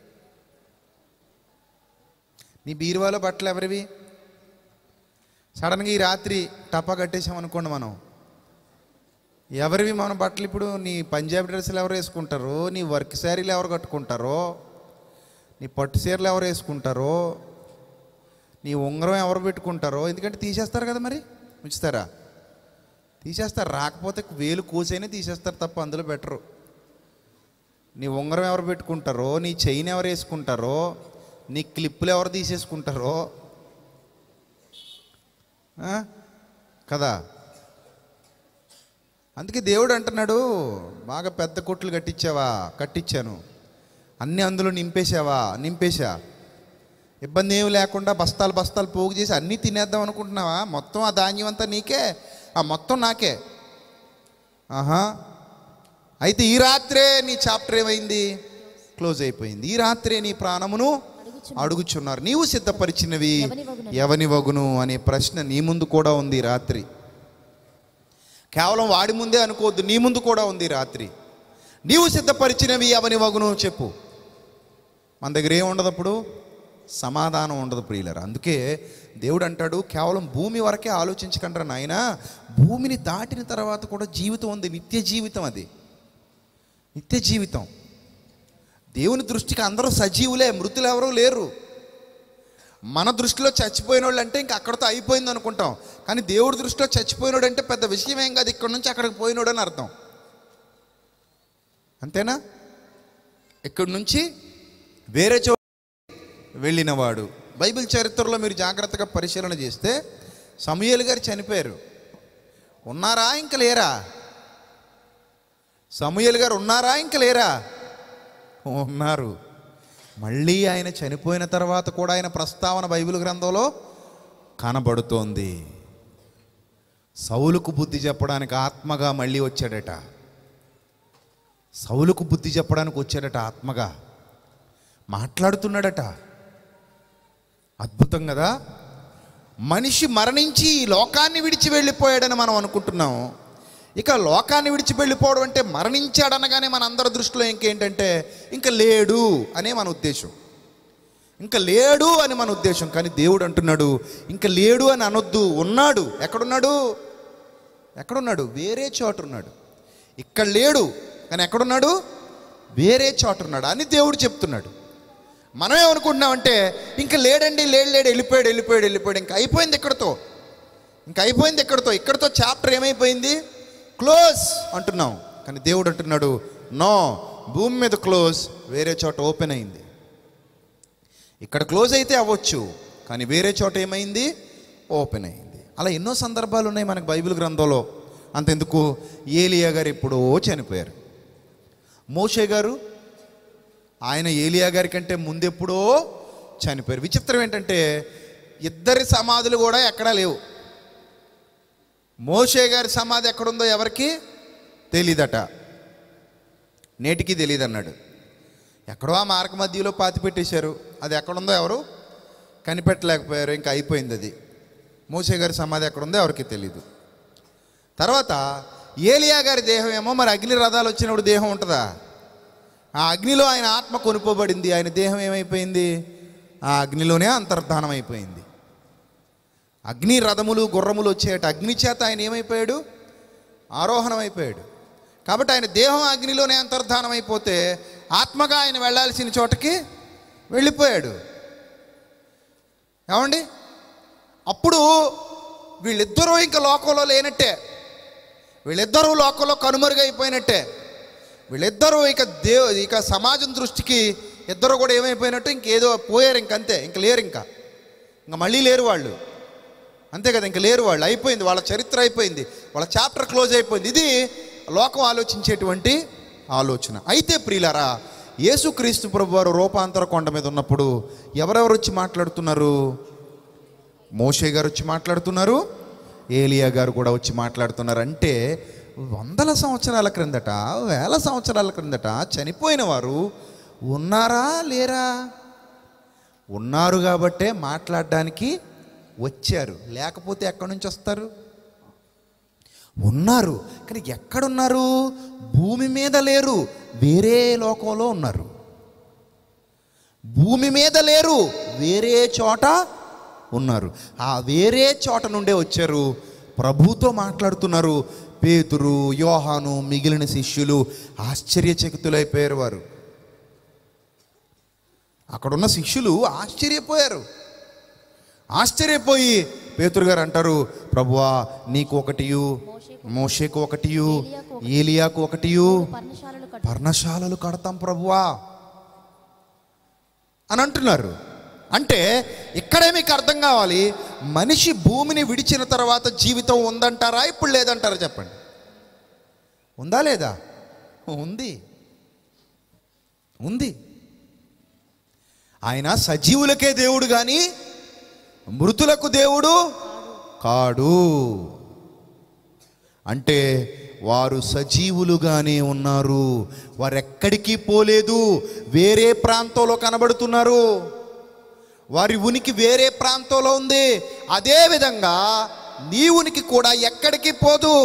నీ బీరువాలో బట్టలు ఎవరివి సడన్గా ఈ రాత్రి టపా కట్టేసాం అనుకోండి మనం ఎవరివి మన బట్టలు ఇప్పుడు నీ పంజాబీ డ్రెస్సులు ఎవరు వేసుకుంటారో నీ వర్క్ శారీలు ఎవరు కట్టుకుంటారో నీ పట్టు చీరలు ఎవరు వేసుకుంటారో నీ ఉంగరం ఎవరు పెట్టుకుంటారో ఎందుకంటే తీసేస్తారు కదా మరి ఉంచుతారా తీసేస్తారు రాకపోతే వేలు కూసైనా తీసేస్తారు తప్ప అందులో బెటరు నీ ఉంగరం ఎవరు పెట్టుకుంటారో నీ చైన్ ఎవరు వేసుకుంటారో నీ క్లిప్పులు ఎవరు తీసేసుకుంటారో ఆ? కదా అందుకే దేవుడు అంటున్నాడు బాగా పెద్ద కొట్లు కట్టించావా కట్టించాను అన్నీ అందులో నింపేశావా నింపేశా ఇబ్బంది ఏమి లేకుండా బస్తాలు బస్తాలు పోగు చేసి అన్నీ తినేద్దాం అనుకుంటున్నావా మొత్తం ఆ ధాన్యం అంతా నీకే ఆ మొత్తం నాకే ఆహా అయితే ఈ రాత్రే నీ చాప్టర్ ఏమైంది క్లోజ్ అయిపోయింది ఈ రాత్రే నీ ప్రాణమును అడుగుచున్నారు అడుగుచున్నారు నీవు సిద్ధపరిచినవి ఎవని వగును? ఎవని వగును అనే ప్రశ్న నీ ముందు కూడా ఉంది ఈ రాత్రి కేవలం వాడి ముందే అనుకోవద్దు నీ ముందు కూడా ఉంది ఈ రాత్రి నీవు సిద్ధపరిచినవి ఎవని వగును చెప్పు మన దగ్గర ఏం ఉండదు అప్పుడు సమాధానం ఉండదు ప్రియులరు అందుకే దేవుడు అంటాడు కేవలం భూమి వరకే ఆలోచించకంటారు నాయన భూమిని దాటిన తర్వాత కూడా జీవితం ఉంది నిత్య జీవితం అది నిత్య జీవితం దేవుని దృష్టికి అందరూ సజీవులే మృతులు ఎవరూ లేరు మన దృష్టిలో చచ్చిపోయిన వాళ్ళు అంటే ఇంకా అక్కడతో అయిపోయింది అనుకుంటాం కానీ దేవుడి దృష్టిలో చచ్చిపోయినోడు అంటే పెద్ద విషయం ఏం కాదు ఇక్కడ నుంచి అక్కడికి పోయినోడు అని అర్థం అంతేనా ఇక్కడి నుంచి వేరే చో వెళ్ళినవాడు బైబిల్ చరిత్రలో మీరు జాగ్రత్తగా పరిశీలన చేస్తే సమూయేలు గారు చనిపోయారు ఉన్నారా ఇంక లేరా సమూయేలు గారు ఉన్నారా ఇంక లేరా ఉన్నారు మళ్ళీ ఆయన చనిపోయిన తర్వాత కూడా ఆయన ప్రస్తావన బైబిల్ గ్రంథంలో కనబడుతోంది సౌలుకు బుద్ధి చెప్పడానికి ఆత్మగా మళ్ళీ వచ్చాడట సౌలుకు బుద్ధి చెప్పడానికి వచ్చాడట ఆత్మగా మాట్లాడుతున్నాడట అద్భుతం కదా మనిషి మరణించి ఈ లోకాన్ని విడిచి వెళ్ళిపోయాడని మనం అనుకుంటున్నాం ఇక లోకాన్ని విడిచి వెళ్ళిపోవడం అంటే మరణించాడనగానే మన అందరి దృష్టిలో ఇంకేంటంటే ఇంకా లేడు అనే మన ఉద్దేశం ఇంకా లేడు అని మన ఉద్దేశం కానీ దేవుడు అంటున్నాడు ఇంకా లేడు అని అనొద్దు ఉన్నాడు ఎక్కడున్నాడు ఎక్కడున్నాడు వేరే చోట ఉన్నాడు ఇక్కడ లేడు కానీ ఎక్కడున్నాడు వేరే చోట ఉన్నాడు అని దేవుడు చెప్తున్నాడు మనం ఏమనుకుంటున్నామంటే ఇంకా లేడండి లేడు లేడు వెళ్ళిపోయాడు వెళ్ళిపోయాడు వెళ్ళిపోయాడు ఇంకా అయిపోయింది ఇక్కడతో ఇంకా అయిపోయింది ఇక్కడతో ఇక్కడతో చాప్టర్ ఏమైపోయింది క్లోజ్ అంటున్నాం కానీ దేవుడు అంటున్నాడు నో భూమి మీద క్లోజ్ వేరే చోట ఓపెన్ అయింది ఇక్కడ క్లోజ్ అయితే అవ్వచ్చు కానీ వేరే చోట ఏమైంది ఓపెన్ అయింది అలా ఎన్నో సందర్భాలు ఉన్నాయి మనకు బైబిల్ గ్రంథంలో అంతెందుకు ఏలియా గారు ఎప్పుడో చనిపోయారు మోషే గారు ఆయన ఏలియా గారి కంటే ముందెప్పుడో చనిపోయారు విచిత్రం ఏంటంటే ఇద్దరి సమాధులు కూడా ఎక్కడా లేవు మోషే గారి సమాధి ఎక్కడుందో ఎవరికి తెలీదట నేటికి తెలియదు అన్నాడు ఎక్కడో ఆ మార్గ మధ్యలో పాతి పెట్టేశారు అది ఎక్కడుందో ఎవరు కనిపెట్టలేకపోయారు ఇంకా అయిపోయింది అది మోసే గారి సమాధి ఎక్కడుందో ఎవరికి తెలియదు తర్వాత ఏలియా గారి దేహం ఏమో మరి అగ్ని రథాలు వచ్చినప్పుడు దేహం ఉంటుందా ఆ అగ్నిలో ఆయన ఆత్మ కొనుకోబడింది ఆయన దేహం ఏమైపోయింది ఆ అగ్నిలోనే అంతర్ధానం అయిపోయింది అగ్ని రథములు గుర్రములు వచ్చేట అగ్ని చేత ఆయన ఏమైపోయాడు ఆరోహణం అయిపోయాడు కాబట్టి ఆయన దేహం అగ్నిలోనే అంతర్ధానం అయిపోతే ఆత్మగా ఆయన వెళ్ళాల్సిన చోటకి వెళ్ళిపోయాడు ఏమండి అప్పుడు వీళ్ళిద్దరూ ఇంకా లోకంలో లేనట్టే వీళ్ళిద్దరూ లోకంలో కనుమరుగైపోయినట్టే వీళ్ళిద్దరూ ఇక దేవ ఇక సమాజం దృష్టికి ఇద్దరు కూడా ఏమైపోయినట్టు ఇంకేదో పోయారు ఇంకంతే ఇంక లేరు ఇంకా ఇంకా మళ్ళీ లేరు వాళ్ళు అంతే కదా ఇంక లేరు వాళ్ళు అయిపోయింది వాళ్ళ చరిత్ర అయిపోయింది వాళ్ళ చాప్టర్ క్లోజ్ అయిపోయింది ఇది లోకం ఆలోచించేటువంటి ఆలోచన అయితే ప్రియులారా యేసుక్రీస్తు ప్రభు వారు రూపాంతర కొండ మీద ఉన్నప్పుడు ఎవరెవరు వచ్చి మాట్లాడుతున్నారు మోషే గారు వచ్చి మాట్లాడుతున్నారు ఏలియా గారు కూడా వచ్చి మాట్లాడుతున్నారు అంటే వందల సంవత్సరాల క్రిందట వేల సంవత్సరాల క్రిందట చనిపోయిన వారు ఉన్నారా లేరా ఉన్నారు కాబట్టే మాట్లాడడానికి వచ్చారు లేకపోతే ఎక్కడి నుంచి వస్తారు ఉన్నారు కానీ ఎక్కడున్నారు భూమి మీద లేరు వేరే లోకంలో ఉన్నారు భూమి మీద లేరు వేరే చోట ఉన్నారు ఆ వేరే చోట నుండే వచ్చారు ప్రభుతో మాట్లాడుతున్నారు పేతురు యోహాను మిగిలిన శిష్యులు ఆశ్చర్యచకితులైపోయారు వారు అక్కడున్న శిష్యులు ఆశ్చర్యపోయారు ఆశ్చర్యపోయి పేతురు గారు అంటారు ప్రభువా నీకు ఒకటియు మోషేకు ఒకటియు ఏలియాకు ఒకటియు పర్ణశాలలు కట్టు పర్ణశాలలు కడతాం ప్రభువా అని అంటున్నారు అంటే ఇక్కడే మీకు అర్థం కావాలి మనిషి భూమిని విడిచిన తర్వాత జీవితం ఉందంటారా ఇప్పుడు లేదంటారా చెప్పండి ఉందా లేదా ఉంది ఉంది ఆయన సజీవులకే దేవుడు కానీ మృతులకు దేవుడు కాడు అంటే వారు సజీవులుగానే ఉన్నారు వారు ఎక్కడికి పోలేదు వేరే ప్రాంతంలో కనబడుతున్నారు వారి ఉనికి వేరే ప్రాంతంలో ఉంది అదే విధంగా నీ ఉనికి కూడా ఎక్కడికి పోదు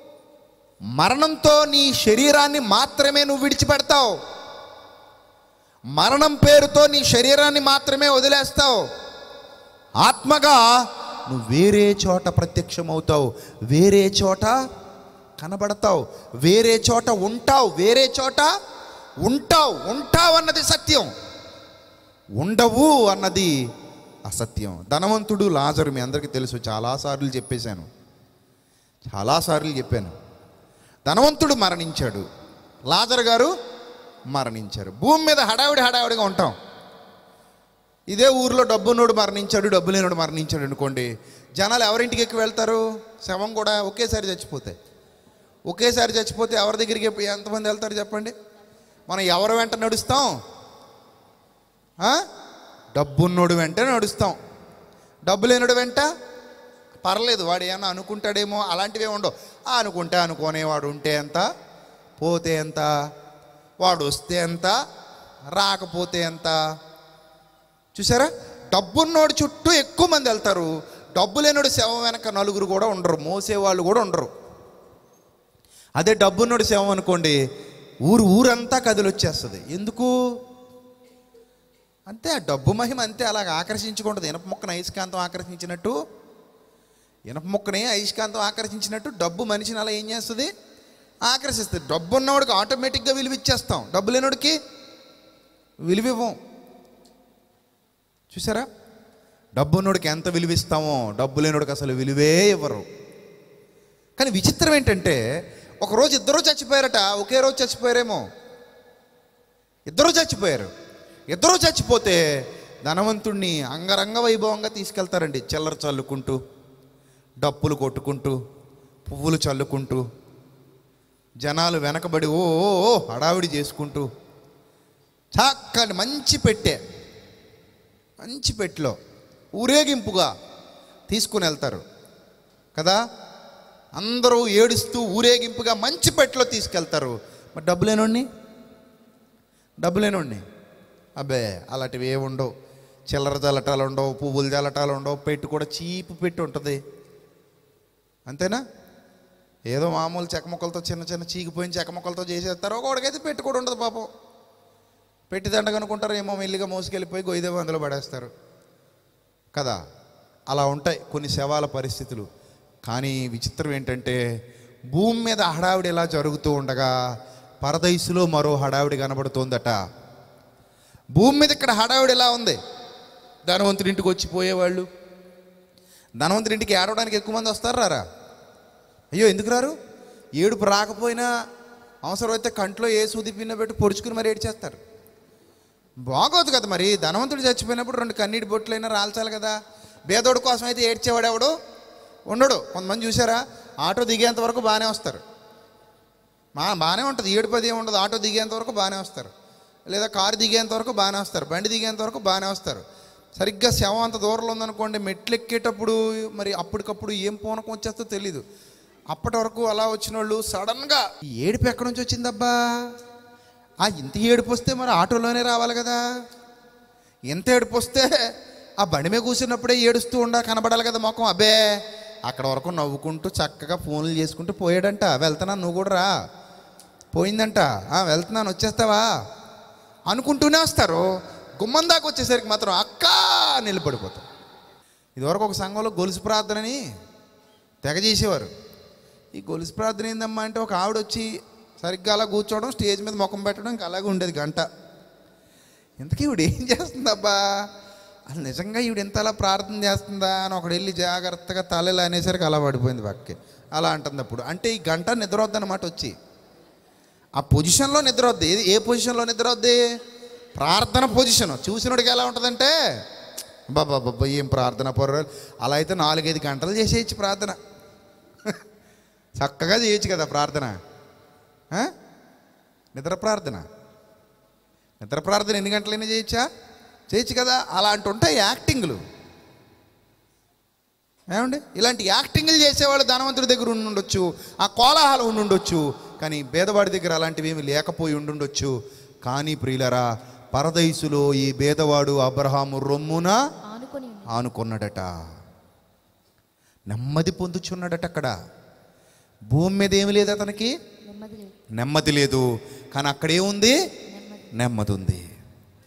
మరణంతో నీ శరీరాన్ని మాత్రమే నువ్వు విడిచిపెడతావు మరణం పేరుతో నీ శరీరాన్ని మాత్రమే వదిలేస్తావు ఆత్మగా నువ్వు వేరే చోట ప్రత్యక్షమవుతావు వేరే చోట కనబడతావు వేరే చోట ఉంటావు వేరే చోట ఉంటావు ఉంటావు అన్నది సత్యం ఉండవు అన్నది అసత్యం ధనవంతుడు లాజరు మీ అందరికీ తెలుసు చాలాసార్లు చెప్పేశాను చాలాసార్లు చెప్పాను ధనవంతుడు మరణించాడు లాజర్ గారు మరణించారు భూమి మీద హడావిడి హడావిడిగా ఉంటాం ఇదే ఊర్లో డబ్బున్నోడు మరణించాడు డబ్బు లేనోడు మరణించాడు అనుకోండి జనాలు ఎవరింటికి ఎక్కువ వెళ్తారు శవం కూడా ఒకేసారి చచ్చిపోతాయి ఒకేసారి చచ్చిపోతే ఎవరి దగ్గరికి ఎప్పు- ఎంతమంది వెళ్తారు చెప్పండి మనం ఎవరి వెంట నడుస్తాం ఆ? డబ్బున్నోడు వెంట నడుస్తాం డబ్బు లేనుడు వెంట పర్లేదు వాడు ఏమన్నా అనుకుంటాడేమో అలాంటివి ఏమి ఉండవు ఆ, అనుకుంటే అనుకోనేవాడు ఉంటే ఎంత పోతే ఎంత వాడు వస్తే ఎంత రాకపోతే ఎంత చూసారా డబ్బున్నోడు చుట్టూ ఎక్కువ మంది వెళ్తారు డబ్బు లేనోడు శవం వెనక నలుగురు కూడా ఉండరు మోసేవాళ్ళు కూడా ఉండరు అదే డబ్బున్నోడు శవం అనుకోండి ఊరు ఊరంతా కదిలొచ్చేస్తుంది ఎందుకు అంతే ఆ డబ్బు మహిమ అంతే అలాగ ఆకర్షించుకుంటుంది ఇనప మొక్కను అయస్కాంతం ఆకర్షించినట్టు ఇనప మొక్కని అయస్కాంతం ఆకర్షించినట్టు డబ్బు మనిషిని అలా ఏం చేస్తుంది ఆకర్షిస్తుంది డబ్బు ఉన్నవాడికి ఆటోమేటిక్గా విలువ ఇచ్చేస్తాం డబ్బు లేనోడికి విలువ ఇవ్వం చూసారా డబ్బు ఉన్నోడికి ఎంత విలువ ఇస్తామో డబ్బు లేనోడికి అసలు విలువే ఇవ్వరు కానీ విచిత్రం ఏంటంటే ఒక రోజు ఇద్దరు చచ్చిపోయారట ఒకే రోజు చచ్చిపోయారేమో ఇద్దరు చచ్చిపోయారు ఇద్దరు చచ్చిపోతే ధనవంతుణ్ణి అంగరంగ వైభవంగా తీసుకెళ్తారండి చిల్లర చల్లుకుంటూ డప్పులు కొట్టుకుంటూ పువ్వులు చల్లుకుంటూ జనాలు వెనకబడి ఓ ఓ, ఓ హడావిడి చేసుకుంటూ చక్కని మంచి పెట్టే మంచి పెట్టెలో ఊరేగింపుగా తీసుకుని వెళ్తారు కదా అందరూ ఏడుస్తూ ఊరేగింపుగా మంచి పెట్టెలో తీసుకెళ్తారు మరి డబ్బు లేనోడిని డబ్బు లేనోడిని అబ్బే అలాంటివి ఏమి ఉండవు చిల్లర జల్లటాలు ఉండవు పువ్వులు జల్లటాలు ఉండవు పెట్టు కూడా చీపు పెట్టి ఉంటుంది అంతేనా ఏదో మామూలు చెక్కముక్కలతో చిన్న చిన్న చీకిపోయిన చెక్కముక్కలతో చేసేస్తారు ఒకడికైతే పెట్టి కూడా ఉండదు పాపం పెట్టి దండగనుకుంటారు ఏమో మెల్లిగా మోసుకెళ్ళిపోయి గొయ్యదేమో అందులో పడేస్తారు కదా అలా ఉంటాయి కొన్ని శవాల పరిస్థితులు కానీ విచిత్రం ఏంటంటే భూమి మీద హడావిడి ఎలా జరుగుతూ ఉండగా పరదైసులో మరో హడావిడి కనబడుతోందట భూమి మీద ఇక్కడ హడావిడి ఎలా ఉంది ధనవంతుడి ఇంటికి వచ్చి పోయేవాళ్ళు ధనవంతుడి ఇంటికి ఏడవడానికి ఎక్కువ మంది వస్తారు రారా అయ్యో ఎందుకు రారు ఏడుపు రాకపోయినా అవసరమైతే కంట్లో ఏ సూది పిన్న పెట్టి పొడుచుకుని మరి ఏడ్చేస్తారు బాగోదు కదా మరి ధనవంతుడు చచ్చిపోయినప్పుడు రెండు కన్నీటి బొట్లైనా రాల్చాలి కదా బేదోడు కోసం అయితే ఏడ్చేవాడు ఎవడు ఉండడు కొంతమంది చూసారా ఆటో దిగేంత వరకు బాగానే వస్తారు మా బాగానే ఉంటుంది ఏడు పది ఏమి ఉండదు ఆటో దిగేంత వరకు బాగానే వస్తారు లేదా కారు దిగేంత వరకు బాగానే వస్తారు బండి దిగేంత వరకు బాగానే వస్తారు సరిగ్గా శవం అంత దూరంలో ఉందనుకోండి మెట్లు ఎక్కేటప్పుడు మరి అప్పటికప్పుడు ఏం పూనకం వచ్చేస్తో తెలీదు అప్పటి వరకు అలా వచ్చిన వాళ్ళు సడన్గా ఈ ఏడుపు ఎక్కడి నుంచి వచ్చిందబ్బా ఆ ఇంత ఏడుపు వస్తే మరి ఆటోలోనే రావాలి కదా ఎంత ఏడుపు వస్తే ఆ బండి మీద కూర్చున్నప్పుడే ఏడుస్తూ ఉండ కనబడాలి కదా మొఖం అబ్బే అక్కడ వరకు నవ్వుకుంటూ చక్కగా ఫోన్లు చేసుకుంటూ పోయాడంట వెళ్తున్నాను నువ్వు కూడా రా పోయిందంట "ఆ, వెళ్తున్నాను వచ్చేస్తావా అనుకుంటూనే వస్తారు గుమ్మం దాకా వచ్చేసరికి మాత్రం అక్కా నిలబడిపోతారు ఇదివరకు ఒక సంఘంలో గొలుసు ప్రార్థనని తెగ చేసేవారు ఈ గొలుసు ప్రార్థన ఏందమ్మా అంటే ఒక ఆవిడ వచ్చి సరిగ్గా అలా కూర్చోవడం స్టేజ్ మీద ముఖం పెట్టడం ఇంకా అలాగే ఉండేది గంట ఇంతకీ ఈవిడ ఏం చేస్తుందబ్బా అసలు నిజంగా ఈవిడ ఎంత అలా ప్రార్థన చేస్తుందా అని ఒకడు వెళ్ళి జాగ్రత్తగా తలలా అనేసరికి అలా పడిపోయింది పక్కకి అలా అంటుంది అప్పుడు అంటే ఈ గంట నిద్ర వద్దన్నమాట వచ్చి ఆ పొజిషన్లో నిద్ర వద్ది ఏది ఏ పొజిషన్లో నిద్ర వద్ది ప్రార్థన పొజిషన్ చూసినోడికి ఎలా ఉంటుందంటే బాబా బాబా ఏం ప్రార్థన పొర్ర అలా అయితే నాలుగైదు గంటలు చేసేయచ్చు ప్రార్థన చక్కగా చేయొచ్చు కదా ప్రార్థన ఆ? నిద్ర ప్రార్థన నిద్ర ప్రార్థన ఎన్ని గంటలైనా చేయొచ్చా చేయొచ్చు కదా అలాంటి ఉంటాయి యాక్టింగ్లు ఏమండి ఇలాంటి యాక్టింగ్లు చేసేవాళ్ళు ధనవంతుడి దగ్గర ఉండి ఉండొచ్చు ఆ కోలాహలం ఉండి ఉండొచ్చు కానీ పేదవాడి దగ్గర అలాంటివి ఏమి లేకపోయి ఉండుండొచ్చు కానీ ప్రియులరా పరదైసులో ఈ పేదవాడు అబ్రహాము రొమ్మున ఆనుకొని ఉన్నాడు. ఆనుకున్నాడట నెమ్మది పొందుచున్నాడట అక్కడ భూమి మీద ఏమి లేదు అతనికి నెమ్మది లేదు నెమ్మది లేదు కానీ అక్కడేముంది నెమ్మది నెమ్మది ఉంది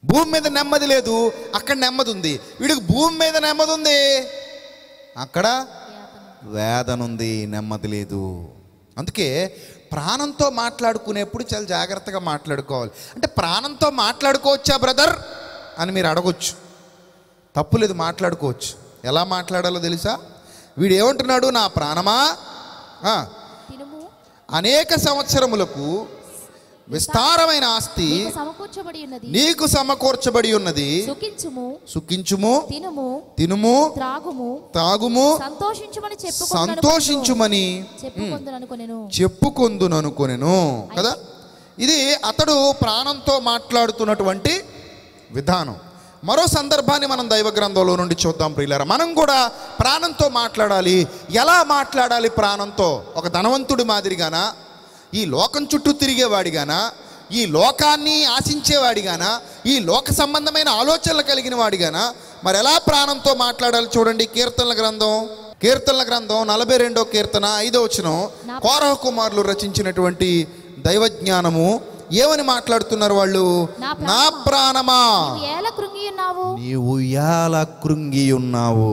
భూమి మీద నెమ్మది లేదు అక్కడ నెమ్మది ఉంది వీడికి భూమి మీద నెమ్మది ఉంది అక్కడ యాతన వేదన ఉంది నెమ్మది లేదు అందుకే ప్రాణంతో మాట్లాడుకునేప్పుడు చాలా జాగ్రత్తగా మాట్లాడుకోవాలి అంటే ప్రాణంతో మాట్లాడుకోవచ్చా బ్రదర్ అని మీరు అడగొచ్చు తప్పు లేదు మాట్లాడుకోవచ్చు ఎలా మాట్లాడాలో తెలుసా వీడు ఏమంటున్నాడు నా ప్రాణమా ఆ, తినుము అనేక సంవత్సరములకు విస్తారమైన ఆస్తి నీకు సమకూర్చబడి ఉన్నది నీకు సమకూర్చబడి ఉన్నది సుఖించుము సుఖించుము తినుము తినుము త్రాగుము తాగుము సంతోషించుమని చెప్పు సంతోషించుమని చెప్పుకొందుననుకొనెను చెప్పుకొందుననుకొనెను కదా ఇది అతడు ప్రాణంతో మాట్లాడుతున్నటువంటి విధానం మరో సందర్భాన్ని మనం దైవ గ్రంథంలో నుండి చూద్దాం ప్రియులారా మనం కూడా ప్రాణంతో మాట్లాడాలి ఎలా మాట్లాడాలి ప్రాణంతో ఒక ధనవంతుడి మాదిరిగానా ఈ లోకం చుట్టూ తిరిగేవాడిగానా ఈ లోకాన్ని ఆశించేవాడిగానా ఈ లోక సంబంధమైన ఆలోచనలు కలిగిన వాడిగానా మరి ఎలా ప్రాణంతో మాట్లాడాలి చూడండి కీర్తనల గ్రంథం కీర్తనల గ్రంథం నలభై రెండో కీర్తన ఐదో వచనం నా- కోరహ కుమారులు రచించినటువంటి దైవజ్ఞానము ఏమని మాట్లాడుతున్నారు వాళ్ళు నా నా ప్రాణమా నీవు ఏల కృంగి ఉన్నావు నీవు యాల కృంగి ఉన్నావు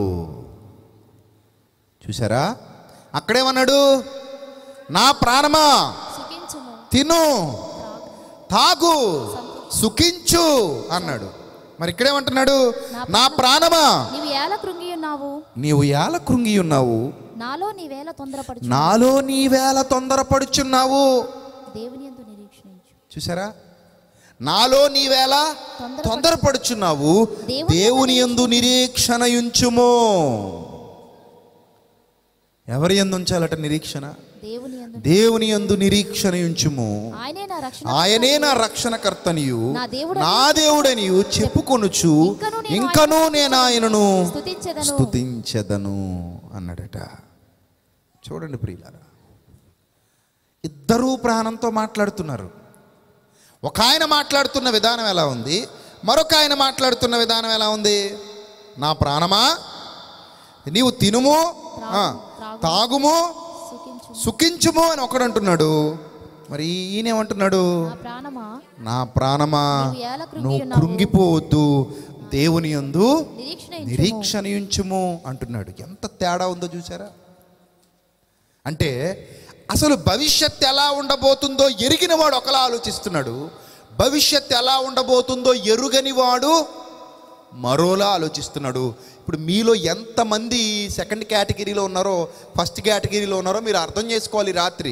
చూసారా అక్కడేమన్నాడు నా ప్రాణమా సుఖించుము తిను త్రాగు తాగు సుఖించు అన్నాడు మరి ఇక్కడేమంటున్నాడు నా ప్రాణమా నీవు ఏల కృంగి ఉన్నావు నీవు యాల కృంగి ఉన్నావు నాలో నీవేళ తొందరపడుచు నాలో నీవేళ తొందరపడుచున్నావు దేవుని యందు నిరీక్షించు చూసారా నాలో నీవేళ తొందరపడు- తొందరపడుచున్నావు దేవుని దేవుని యందు నిరీక్షణ ఉంచుము ఎవరి యందు ఉంచాలట నిరీక్షణ దేవుని యందు దేవుని యందు నిరీక్షణ ఉంచుము ఆయనే నా రక్షణ ఆయనే నా రక్షణకర్తనియు నా దేవుడని- నా దేవుడనియు చెప్పుకొనుచు ఇంకనూ నేను ఇంకనూ నేను ఆయనను స్తుతించెదను. స్తుతించెదను అన్నాడట చూడండి ప్రియులారా ఇద్దరూ ప్రాణంతో మాట్లాడుతున్నారు ఒక ఆయన మాట్లాడుతున్న విధానం ఎలా ఉంది మరొక ఆయన మాట్లాడుతున్న విధానం ఎలా ఉంది నా ప్రాణమా నీవు తినుము ఆ, త్రాగు. తాగుము సుఖించు సుఖించుము అని ఒకడు అంటున్నాడు మరి ఈయనేమంటున్నాడు నా ప్రాణమా నా ప్రాణమా నీవు ఎలా కృంగి నువ్వు ఉన్నావు? కృంగిపోవద్దు దేవుని యందు నిరీక్షణ ఉంచుము. నిరీక్షణ ఉంచుము అంటున్నాడు ఎంత తేడా ఉందో చూసారా అంటే అసలు భవిష్యత్ ఎలా ఉండబోతుందో ఎరిగిన వాడు ఒకలా ఆలోచిస్తున్నాడు భవిష్యత్ ఎలా ఉండబోతుందో ఎరుగని వాడు మరోలా ఆలోచిస్తున్నాడు ఇప్పుడు మీలో ఎంతమంది సెకండ్ కేటగిరీలో ఉన్నారో ఫస్ట్ కేటగిరీలో ఉన్నారో మీరు అర్థం చేసుకోవాలి ఈ రాత్రి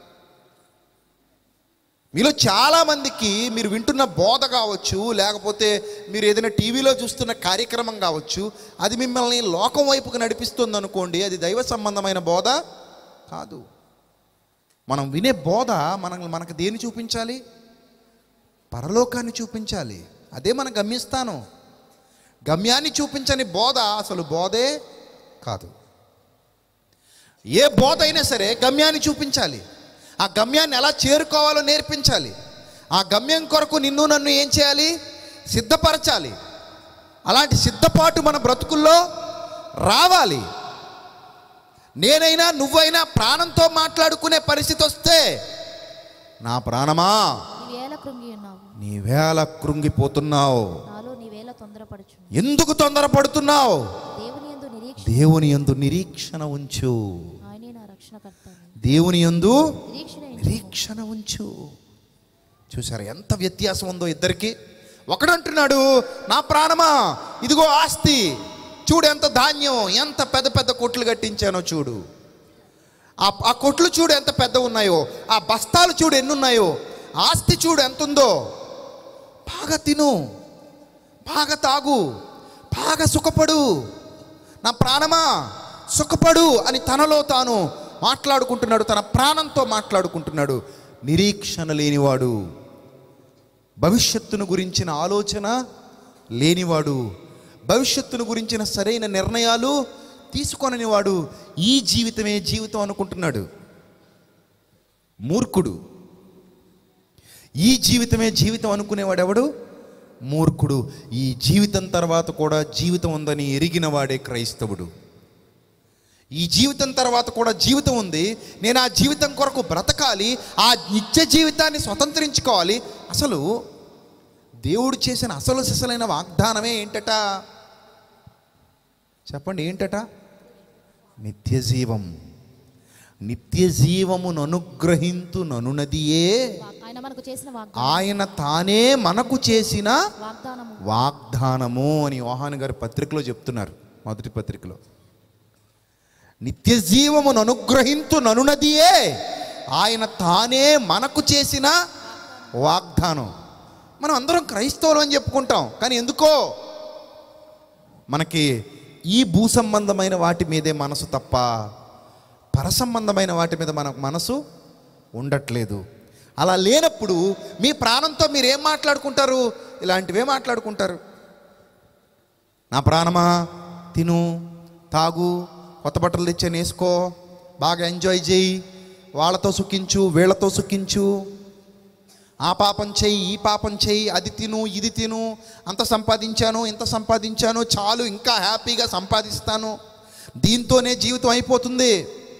మీలో చాలామందికి మీరు వింటున్న బోధ కావచ్చు లేకపోతే మీరు ఏదైనా టీవీలో చూస్తున్న కార్యక్రమం కావచ్చు అది మిమ్మల్ని లోకం వైపుకు నడిపిస్తుంది అనుకోండి అది దైవ సంబంధమైన బోధ కాదు మనం వినే బోధ మనల్ని మనకు దేని చూపించాలి పరలోకాన్ని చూపించాలి అదే మన గమ్యస్థానం గమ్యాన్ని చూపించని బోధ అసలు బోధే కాదు ఏ బోధ అయినా సరే గమ్యాన్ని చూపించాలి ఆ గమ్యాన్ని ఎలా చేరుకోవాలో నేర్పించాలి ఆ గమ్యం కొరకు నిన్ను నన్ను ఏం చేయాలి సిద్ధపరచాలి అలాంటి సిద్ధపాటు మన బ్రతుకుల్లో రావాలి నేనైనా నువ్వైనా ప్రాణంతో మాట్లాడుకునే పరిస్థితి వస్తే నా ప్రాణమా నీవేళ కృంగి ఉన్నావు నీవేళ కృంగిపోతున్నావు నాలో నీవేళ తొందరపడుచు ఎందుకు తొందరపడుతున్నావు దేవుని యందు నిరీక్ష దేవుని యందు నిరీక్షణ ఉంచు ఆయనే నా రక్షణకర్త దేవుని యందు నిరీక్షణ ఉంచుము. నిరీక్షణ ఉంచు చూసారు ఎంత వ్యత్యాసం ఉందో ఇద్దరికి ఒకడంటున్నాడు నా ప్రాణమా ఇదిగో ఆస్తి చూడు ఎంత ధాన్యం ఎంత పెద్ద పెద్ద కొట్లు కట్టించానో చూడు ఆ ఆ కొట్లు చూడు ఎంత పెద్ద ఉన్నాయో ఆ బస్తాలు చూడు ఎన్ని ఉన్నాయో ఆస్తి చూడు ఎంత ఉందో బాగా తిను బాగా తాగు బాగా సుఖపడు నా ప్రాణమా సుఖపడు అని తనలో తాను మాట్లాడుకుంటున్నాడు తన ప్రాణంతో మాట్లాడుకుంటున్నాడు నిరీక్షణ లేనివాడు భవిష్యత్తును గురించిన ఆలోచన లేనివాడు భవిష్యత్తును గురించిన సరైన నిర్ణయాలు తీసుకొనని వాడు ఈ జీవితమే జీవితం అనుకుంటున్నాడు మూర్ఖుడు ఈ జీవితమే జీవితం అనుకునేవాడు ఎవడు మూర్ఖుడు ఈ జీవితం తర్వాత కూడా జీవితం ఉందని ఎరిగిన వాడే క్రైస్తవుడు ఈ జీవితం తర్వాత కూడా జీవితం ఉంది నేను ఆ జీవితం కొరకు బ్రతకాలి ఆ నిత్య జీవితాన్ని స్వతంత్రించుకోవాలి అసలు దేవుడు చేసిన అసలు సిసలైన వాగ్దానమే ఏంటట చెప్పండి ఏంటట నిత్య జీవం నిత్య జీవమును అనుగ్రహింతు ననునదియే వాగ్- ఆయన మనకు చేసిన వాగ్దానం ఆయన తానే మనకు చేసిన వాగ్దానము వాగ్దానము అని యోహాన్ గారి పత్రికలో చెప్తున్నారు మొదటి పత్రికలో నిత్య జీవమును అనుగ్రహింతు ననునదియే ఆయన తానే మనకు చేసిన వాగ్దానం మనం అందరం క్రైస్తవులు అని చెప్పుకుంటాం కానీ ఎందుకో మనకి ఈ భూ సంబంధమైన వాటి మీదే మనసు తప్ప పరసంబంధమైన వాటి మీద మనకు మనసు ఉండట్లేదు అలా లేనప్పుడు మీ ప్రాణంతో మీరు ఏం మాట్లాడుకుంటారు ఇలాంటివే మాట్లాడుకుంటారు నా ప్రాణమా తిను తాగు కొత్త బట్టలు తెచ్చాను వేసుకో బాగా ఎంజాయ్ చేయి వాళ్ళతో సుఖించు వీళ్ళతో సుఖించు ఆ పాపం చెయ్యి ఈ పాపం చెయ్యి అది తిను ఇది తిను అంత సంపాదించాను ఇంత సంపాదించాను చాలు ఇంకా హ్యాపీగా సంపాదిస్తాను దీంతోనే జీవితం అయిపోతుంది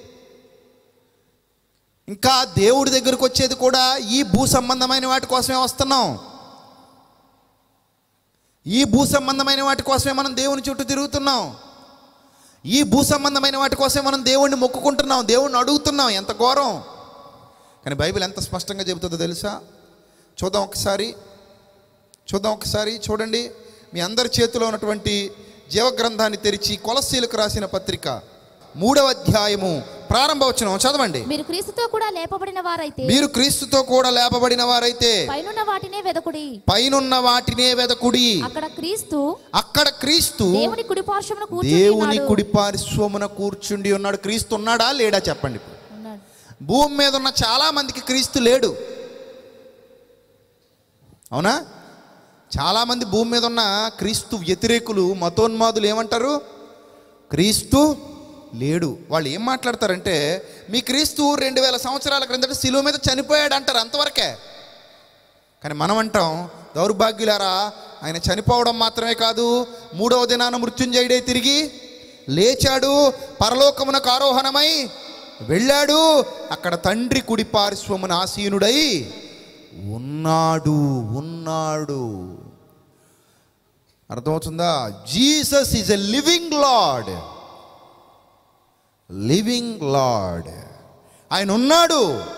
ఇంకా దేవుడి దగ్గరకు వచ్చేది కూడా ఈ భూ సంబంధమైన వాటి కోసమే వస్తున్నాం ఈ భూ సంబంధమైన వాటి కోసమే మనం దేవుని చుట్టూ తిరుగుతున్నాం ఈ భూ సంబంధమైన వాటి కోసమే మనం దేవుణ్ణి మొక్కుకుంటున్నాం దేవుణ్ణి అడుగుతున్నాం ఎంత ఘోరం కానీ బైబిల్ ఎంత స్పష్టంగా చెబుతుందో తెలుసా చూద్దాం ఒకసారి చూద్దాం ఒకసారి చూడండి మీ అందరి చేతిలో ఉన్నటువంటి జీవగ్రంథాన్ని తెరిచి కొలసీలకు రాసిన పత్రిక మూడవ అధ్యాయము ప్రారంభ వచనం చదవండి మీరు క్రీస్తుతో కూడా లేపబడిన వారైతే మీరు క్రీస్తుతో కూడా లేపబడిన వారైతే పైనున్న వాటినే వెదకుడి పైనున్న వాటినే వెదకుడి అక్కడ క్రీస్తు అక్కడ క్రీస్తు దేవుని కుడి పార్శ్వమున దేవుని కూర్చుని కుడి పార్శ్వమున కూర్చుండి ఉన్నాడు క్రీస్తు ఉన్నాడా లేడా చెప్పండి ఇప్పుడు ఉన్నాడు భూమి మీద ఉన్న చాలా మందికి క్రీస్తు లేడు అవునా చాలామంది భూమి మీద ఉన్న క్రీస్తు వ్యతిరేకులు మతోన్మాదులు ఏమంటారు క్రీస్తు లేడు వాళ్ళు ఏం మాట్లాడతారంటే మీ క్రీస్తు రెండు వేల సంవత్సరాల క్రిందట శిలువ మీద చనిపోయాడు అంటారు అంతవరకే కానీ మనం అంటాం దౌర్భాగ్యులారా ఆయన చనిపోవడం మాత్రమే కాదు మూడవ దినాన మృత్యుంజయుడే తిరిగి లేచాడు పరలోకమునకు ఆరోహణమై వెళ్ళాడు అక్కడ తండ్రి కుడి పార్శ్వమున ఆసీనుడై ఉన్నాడు ఉన్నాడు అర్థమవుతుందా Jesus is a living lord living lord ఆయన ఉన్నాడు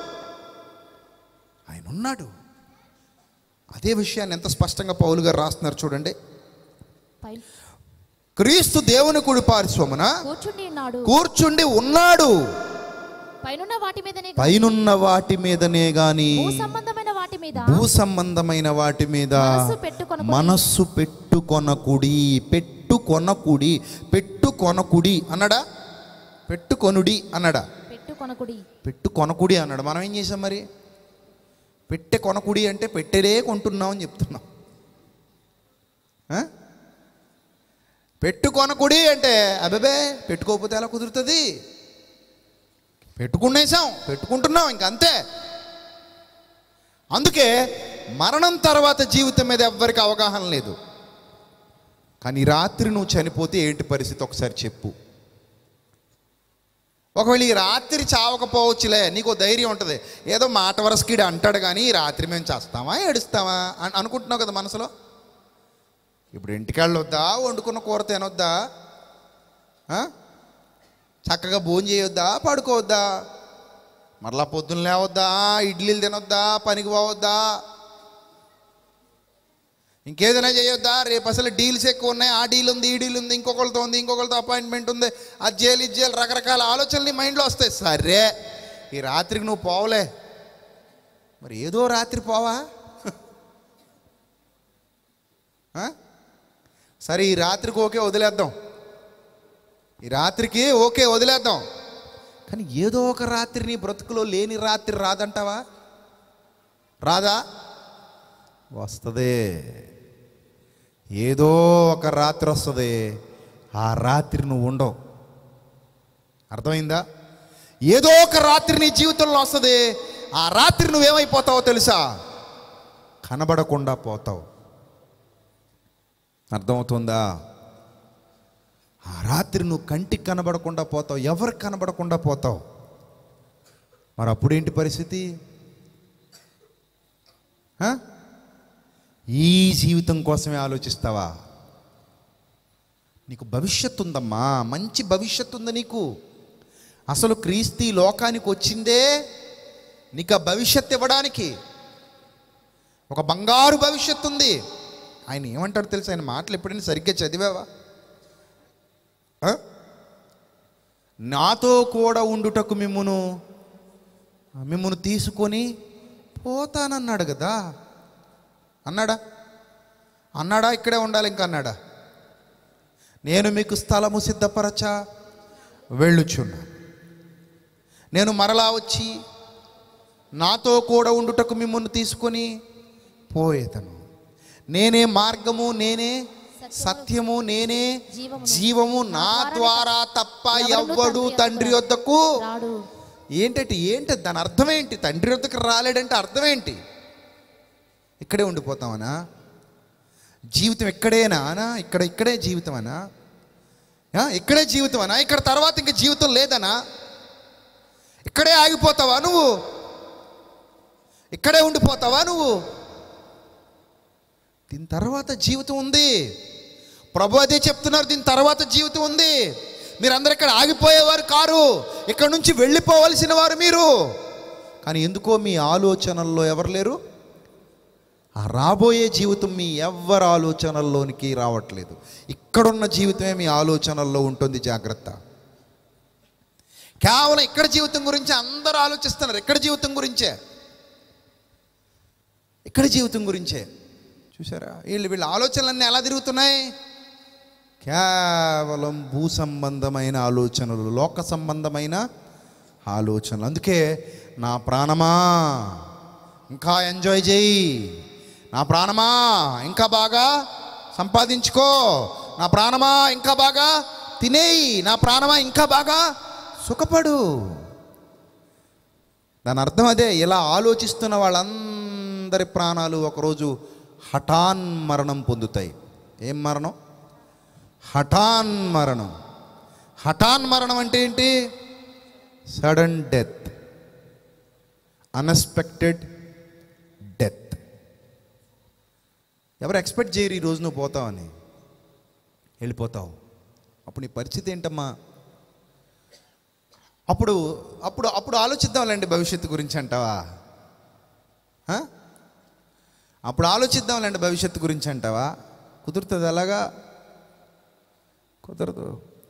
ఆయన ఉన్నాడు అదే విషయాన్ని ఎంత స్పష్టంగా పౌలు గారు రాస్తున్నారు చూడండి పై క్రీస్తు దేవుని కుడి పార్శ్వమున కూర్చుండి ఉన్నాడు కూర్చుండి ఉన్నాడు పైనున్న వాటి మీదనే పైనున్న వాటి మీదనే గాని భూ సంబంధమైన వాటి మీద భూ సంబంధమైన వాటి మీద మనస్సు పెట్టుకొనకుడి. మనస్సు పెట్టుకొనకుడి పెట్టుకొనకుడి పెట్టుకొనకుడి అన్నాడా పెట్టుకొనుడి అన్నాడా పెట్టుకొనకుడి పెట్టుకొనకుడి అన్నాడు మనం ఏం చేసాం మరి పెట్టె కొనకుడి అంటే పెట్టెడే కొంటున్నాం అని చెప్తున్నాం ఆ? పెట్టుకొనకుడి అంటే అబ్బే పెట్టుకోకపోతే ఎలా కుదురుతుంది పెట్టుకునేసాం పెట్టుకుంటున్నాం ఇంక అంతే అందుకే మరణం తర్వాత జీవితం మీద ఎవ్వరికి అవగాహన లేదు కానీ ఈ రాత్రి నువ్వు చనిపోతే ఏంటి పరిస్థితి ఒకసారి చెప్పు ఒకవేళ ఈ రాత్రి చావకపోవచ్చులే నీకు ఓ ధైర్యం ఉంటుంది ఏదో మాట వరసకిడు అంటాడు కానీ ఈ రాత్రి మేము చేస్తామా ఏడుస్తామా అని అనుకుంటున్నావు కదా మనసులో ఇప్పుడు ఇంటికాళ్ళు వద్దా వండుకున్న కూర తినొద్దా ఆ? చక్కగా భోజనం చేయొద్దా పడుకోవద్దా మరలా పొద్దున్న లేవద్దా ఇడ్లీలు తినొద్దా పనికి పోవద్దా ఇంకేదైనా చేయొద్దా రేపు అసలు డీల్స్ ఎక్కువ ఉన్నాయి ఆ డీల్ ఉంది ఈ డీల్ ఉంది ఇంకొకరితో ఉంది ఇంకొకరితో అపాయింట్మెంట్ ఉంది అది చేయాలి ఇది చేయాలి రకరకాల ఆలోచనలు నీ మైండ్లో వస్తాయి సరే ఈ రాత్రికి నువ్వు పోవలే మరి ఏదో రాత్రి పోవా ఆ? సరే ఈ రాత్రికి ఓకే వదిలేద్దాం ఈ రాత్రికి ఓకే వదిలేద్దాం కానీ ఏదో ఒక రాత్రి నీ బ్రతుకులో లేని రాత్రి రాదంటావా రాదా వస్తుంది ఏదో ఒక రాత్రి వస్తుంది ఆ రాత్రి నువ్వు ఉండవు అర్థమైందా ఏదో ఒక రాత్రి నీ జీవితంలో వస్తుంది ఆ రాత్రి నువ్వేమైపోతావో తెలుసా కనబడకుండా పోతావు అర్థమవుతుందా ఆ రాత్రి నువ్వు కంటికి కనబడకుండా పోతావు ఎవరికి కనబడకుండా పోతావు మరి అప్పుడేంటి పరిస్థితి ఆ? ఈ జీవితం కోసమే ఆలోచిస్తావా నీకు భవిష్యత్తు ఉందమ్మా మంచి భవిష్యత్తు ఉంది నీకు అసలు క్రీస్తు ఈ లోకానికి వచ్చిందే నీకు ఆ భవిష్యత్తు ఇవ్వడానికి ఒక బంగారు భవిష్యత్తు ఉంది ఆయన ఏమంటాడు తెలుసు ఆయన మాటలు ఎప్పుడైనా సరిగ్గా చదివావా ఆ? నాతో కూడా ఉండుటకు మిమ్మును మిమ్మును తీసుకొని పోతానన్నాడు కదా అన్నాడా అన్నాడా ఇక్కడే ఉండాలి ఇంకా అన్నాడా నేను మీకు స్థలము సిద్ధపరచా వెళ్ళుచున్నా నేను మరలా వచ్చి నాతో కూడా ఉండుటకు మిమ్మల్ని తీసుకొని పోయేదను నేనే మార్గము నేనే సత్యము నేనే జీవమును. జీవము నా ద్వారా తప్ప ఎవ్వడు తండ్రి వద్దకు రాడు ఏంటంటే ఏంటి దాని అర్థం ఏంటి తండ్రి వద్దకు రాలేడంటే అర్థం ఏంటి ఇక్కడే ఉండిపోతామనా జీవితం ఇక్కడేనా అనా ఇక్కడ ఇక్కడే జీవితం అనా ఆ, ఇక్కడే జీవితం అనా ఇక్కడ తర్వాత ఇంకా జీవితం లేదనా ఇక్కడే ఆగిపోతావా నువ్వు ఇక్కడే ఉండిపోతావా నువ్వు దీని తర్వాత జీవితం ఉంది ప్రభు అదే చెప్తున్నారు దీని తర్వాత జీవితం ఉంది మీరందరూ ఇక్కడ ఆగిపోయేవారు కారు ఇక్కడ నుంచి వెళ్ళిపోవలసిన వారు మీరు కానీ ఎందుకో మీ ఆలోచనల్లో ఎవరు లేరు ఆ రాబోయే జీవితం మీ ఎవ్వరి ఆలోచనల్లోనికి రావట్లేదు ఇక్కడున్న జీవితమే మీ ఆలోచనల్లో ఉంటుంది జాగ్రత్త కేవలం ఇక్కడ జీవితం గురించి అందరూ ఆలోచిస్తున్నారు ఇక్కడ జీవితం గురించే ఇక్కడ జీవితం గురించే చూసారా వీళ్ళు వీళ్ళ ఆలోచనలన్నీ ఎలా తిరుగుతున్నాయి కేవలం భూ సంబంధమైన ఆలోచనలు లోక సంబంధమైన ఆలోచనలు అందుకే నా ప్రాణమా ఇంకా ఎంజాయ్ చేయి నా ప్రాణమా ఇంకా బాగా సంపాదించుకో నా ప్రాణమా ఇంకా బాగా తినేయి నా ప్రాణమా ఇంకా బాగా సుఖపడు దాని అర్థం అదే ఇలా ఆలోచిస్తున్న వాళ్ళందరి ప్రాణాలు ఒకరోజు హఠాన్ మరణం పొందుతాయి ఏం మరణం హఠాన్ మరణం హఠాన్ మరణం అంటే ఏంటి సడన్ డెత్ అన్ఎక్స్పెక్టెడ్ డెత్ ఎవరు ఎక్స్పెక్ట్ చేయరు ఈ రోజు నువ్వు పోతావని వెళ్ళిపోతావు అప్పుడు నీ పరిస్థితి ఏంటమ్మా అప్పుడు అప్పుడు అప్పుడు ఆలోచిద్దాంలేండి భవిష్యత్తు గురించి అంటావా ఆ? అప్పుడు ఆలోచిద్దాంలేండి భవిష్యత్తు గురించి అంటావా కుదురుతుంది అలాగా కుదరదు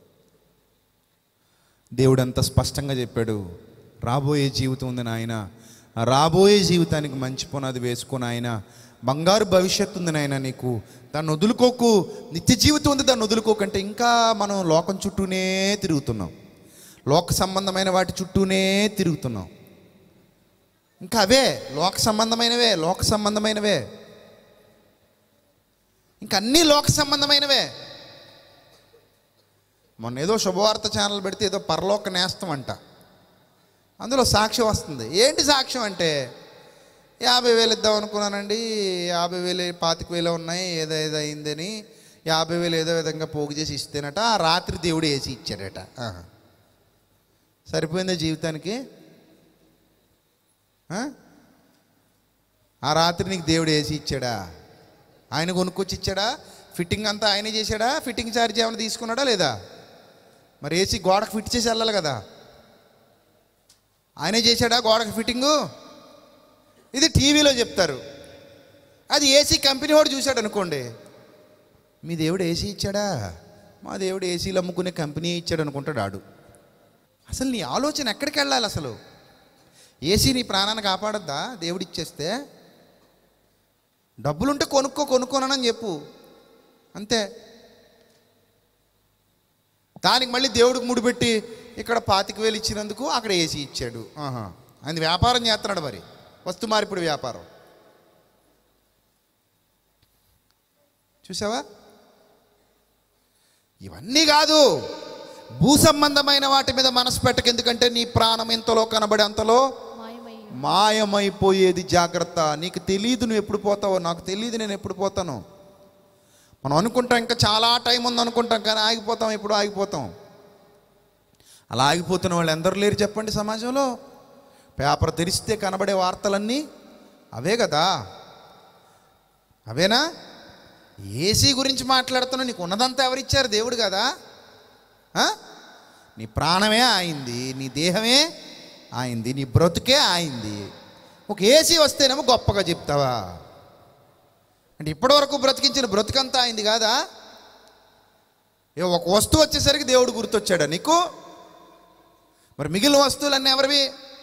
దేవుడు అంత స్పష్టంగా చెప్పాడు రాబోయే జీవితం ఉంది నాయన ఆ రాబోయే జీవితానికి మంచి పునాది వేసుకుని ఆయన బంగారు భవిష్యత్తు ఉంది నాయన నీకు దాన్ని వదులుకోకు నిత్య జీవితం ఉంది దాన్ని వదులుకోకంటే ఇంకా మనం లోకం చుట్టూనే తిరుగుతున్నాం లోక సంబంధమైన వాటి చుట్టూనే తిరుగుతున్నాం ఇంకా అవే లోక సంబంధమైనవే లోక సంబంధమైనవే ఇంకా అన్నీ లోక సంబంధమైనవే మొన్న ఏదో శుభవార్త ఛానల్ పెడితే ఏదో పరలోక నేస్తం అంట అందులో సాక్ష్యం వస్తుంది ఏంటి సాక్ష్యం అంటే యాభై వేలు ఇద్దాం అనుకున్నానండి యాభై వేలు పాతిక వేలు ఉన్నాయి ఏదో ఏదో అయిందని యాభై వేలు ఏదో విధంగా పోగు చేసి ఇస్తేనట ఆ రాత్రి దేవుడు వేసి ఇచ్చాడట ఆహా. సరిపోయిందా జీవితానికి ఆ? ఆ రాత్రి నీకు దేవుడు వేసి ఇచ్చాడా ఆయన కొనుక్కొచ్చి ఇచ్చాడా ఫిట్టింగ్ అంతా ఆయనే చేశాడా ఫిట్టింగ్ ఛార్జ్ ఏమైనా తీసుకున్నాడా లేదా మరి ఏసీ గోడకు ఫిట్ చేసి వెళ్ళాలి కదా ఆయనే చేశాడా గోడకు ఫిట్టింగు ఇది టీవీలో చెప్తారు అది ఏసీ కంపెనీ వాడు చూశాడు అనుకోండి మీ దేవుడు ఏసీ ఇచ్చాడా మా దేవుడు ఏసీలు అమ్ముకునే కంపెనీ ఇచ్చాడు అనుకుంటాడు ఆడు అసలు నీ ఆలోచన ఎక్కడికి వెళ్ళాలి అసలు ఏసీ నీ ప్రాణాన్ని కాపాడద్దా దేవుడు ఇచ్చేస్తే డబ్బులుంటే కొనుక్కో కొనుక్కోనని చెప్పు అంతే దానికి మళ్ళీ దేవుడికి ముడిపెట్టి ఇక్కడ పాతిక వేలు ఇచ్చినందుకు అక్కడ ఏసీ ఇచ్చాడు ఆహా ఆయన వ్యాపారం చేస్తున్నాడు మరి వస్తు మార్పిడి వ్యాపారం చూసావా ఇవన్నీ కాదు భూ సంబంధమైన వాటి మీద మనసు పెట్టక ఎందుకంటే నీ ప్రాణం ఎంతలో కనబడే అంతలో మాయమై మాయమైపోయేది జాగ్రత్త నీకు తెలియదు నువ్వు ఎప్పుడు పోతావో నాకు తెలియదు నేను ఎప్పుడు పోతాను మనం అనుకుంటాం ఇంకా చాలా టైం ఉంది అనుకుంటాం కానీ ఆగిపోతాం ఎప్పుడు ఆగిపోతాం అలా ఆగిపోతున్న వాళ్ళు ఎందరు లేరు చెప్పండి సమాజంలో పేపర్ తెరిస్తే కనబడే వార్తలన్నీ అవే కదా అవేనా ఏసీ గురించి మాట్లాడుతున్నావు నీకు ఉన్నదంతా ఎవరిచ్చారు దేవుడు కదా ఆ? నీ ప్రాణమే ఆయింది నీ దేహమే ఆయింది నీ బ్రతుకే ఆయింది ఒక ఏసీ వస్తేనేమో గొప్పగా చెప్తావా అంటే ఇప్పటివరకు బ్రతికించిన బ్రతుకంతా అయింది కాదా ఏ ఒక వస్తువు వచ్చేసరికి దేవుడు గుర్తొచ్చాడా నీకు మరి మిగిలిన వస్తువులన్నీ ఎవరివి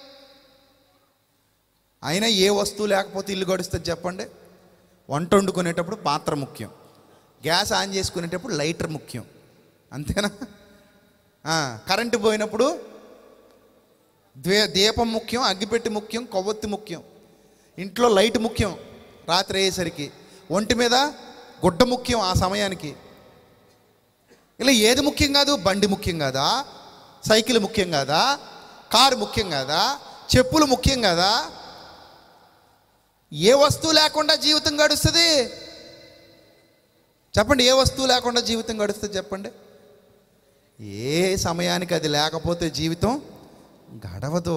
అయినా ఏ వస్తువు లేకపోతే ఇల్లు గడుస్తుంది చెప్పండి వంట వండుకునేటప్పుడు పాత్ర ముఖ్యం గ్యాస్ ఆన్ చేసుకునేటప్పుడు లైటర్ ముఖ్యం అంతేనా ఆ, కరెంటు పోయినప్పుడు ద్వే దీపం ముఖ్యం అగ్గిపెట్టి ముఖ్యం కొవ్వొత్తి ముఖ్యం ఇంట్లో లైట్ ముఖ్యం రాత్రి అయ్యేసరికి ఒంటి మీద గుడ్డ ముఖ్యం ఆ సమయానికి ఇలా ఏది ముఖ్యం కాదు బండి ముఖ్యం కాదా సైకిల్ ముఖ్యం కాదా కారు ముఖ్యం కాదా చెప్పులు ముఖ్యం కాదా ఏ వస్తువు లేకుండా జీవితం గడుస్తుంది చెప్పండి ఏ వస్తువు లేకుండా జీవితం గడుస్తుంది చెప్పండి ఏ సమయానికి అది లేకపోతే జీవితం గడవదు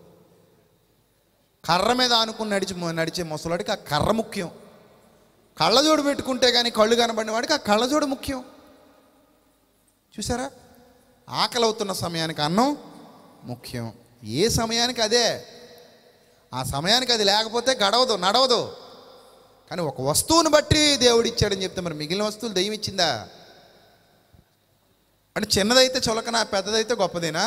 కర్ర మీద ఆనుకుని నడిచి నడిచే ముసలాడికి ఆ కర్ర ముఖ్యం కళ్ళజోడు పెట్టుకుంటే కానీ కళ్ళు కనబడిన వాడికి ఆ కళ్ళజోడు ముఖ్యం చూసారా ఆకలి అవుతున్న సమయానికి అన్నం ముఖ్యం ఏ సమయానికి అదే ఆ సమయానికి అది లేకపోతే గడవదు నడవదు కానీ ఒక వస్తువును బట్టి దేవుడు ఇచ్చాడని చెప్తే మరి మిగిలిన వస్తువులు దెయ్యం ఇచ్చిందా అంటే చిన్నదైతే చులకన పెద్దదైతే గొప్పదేనా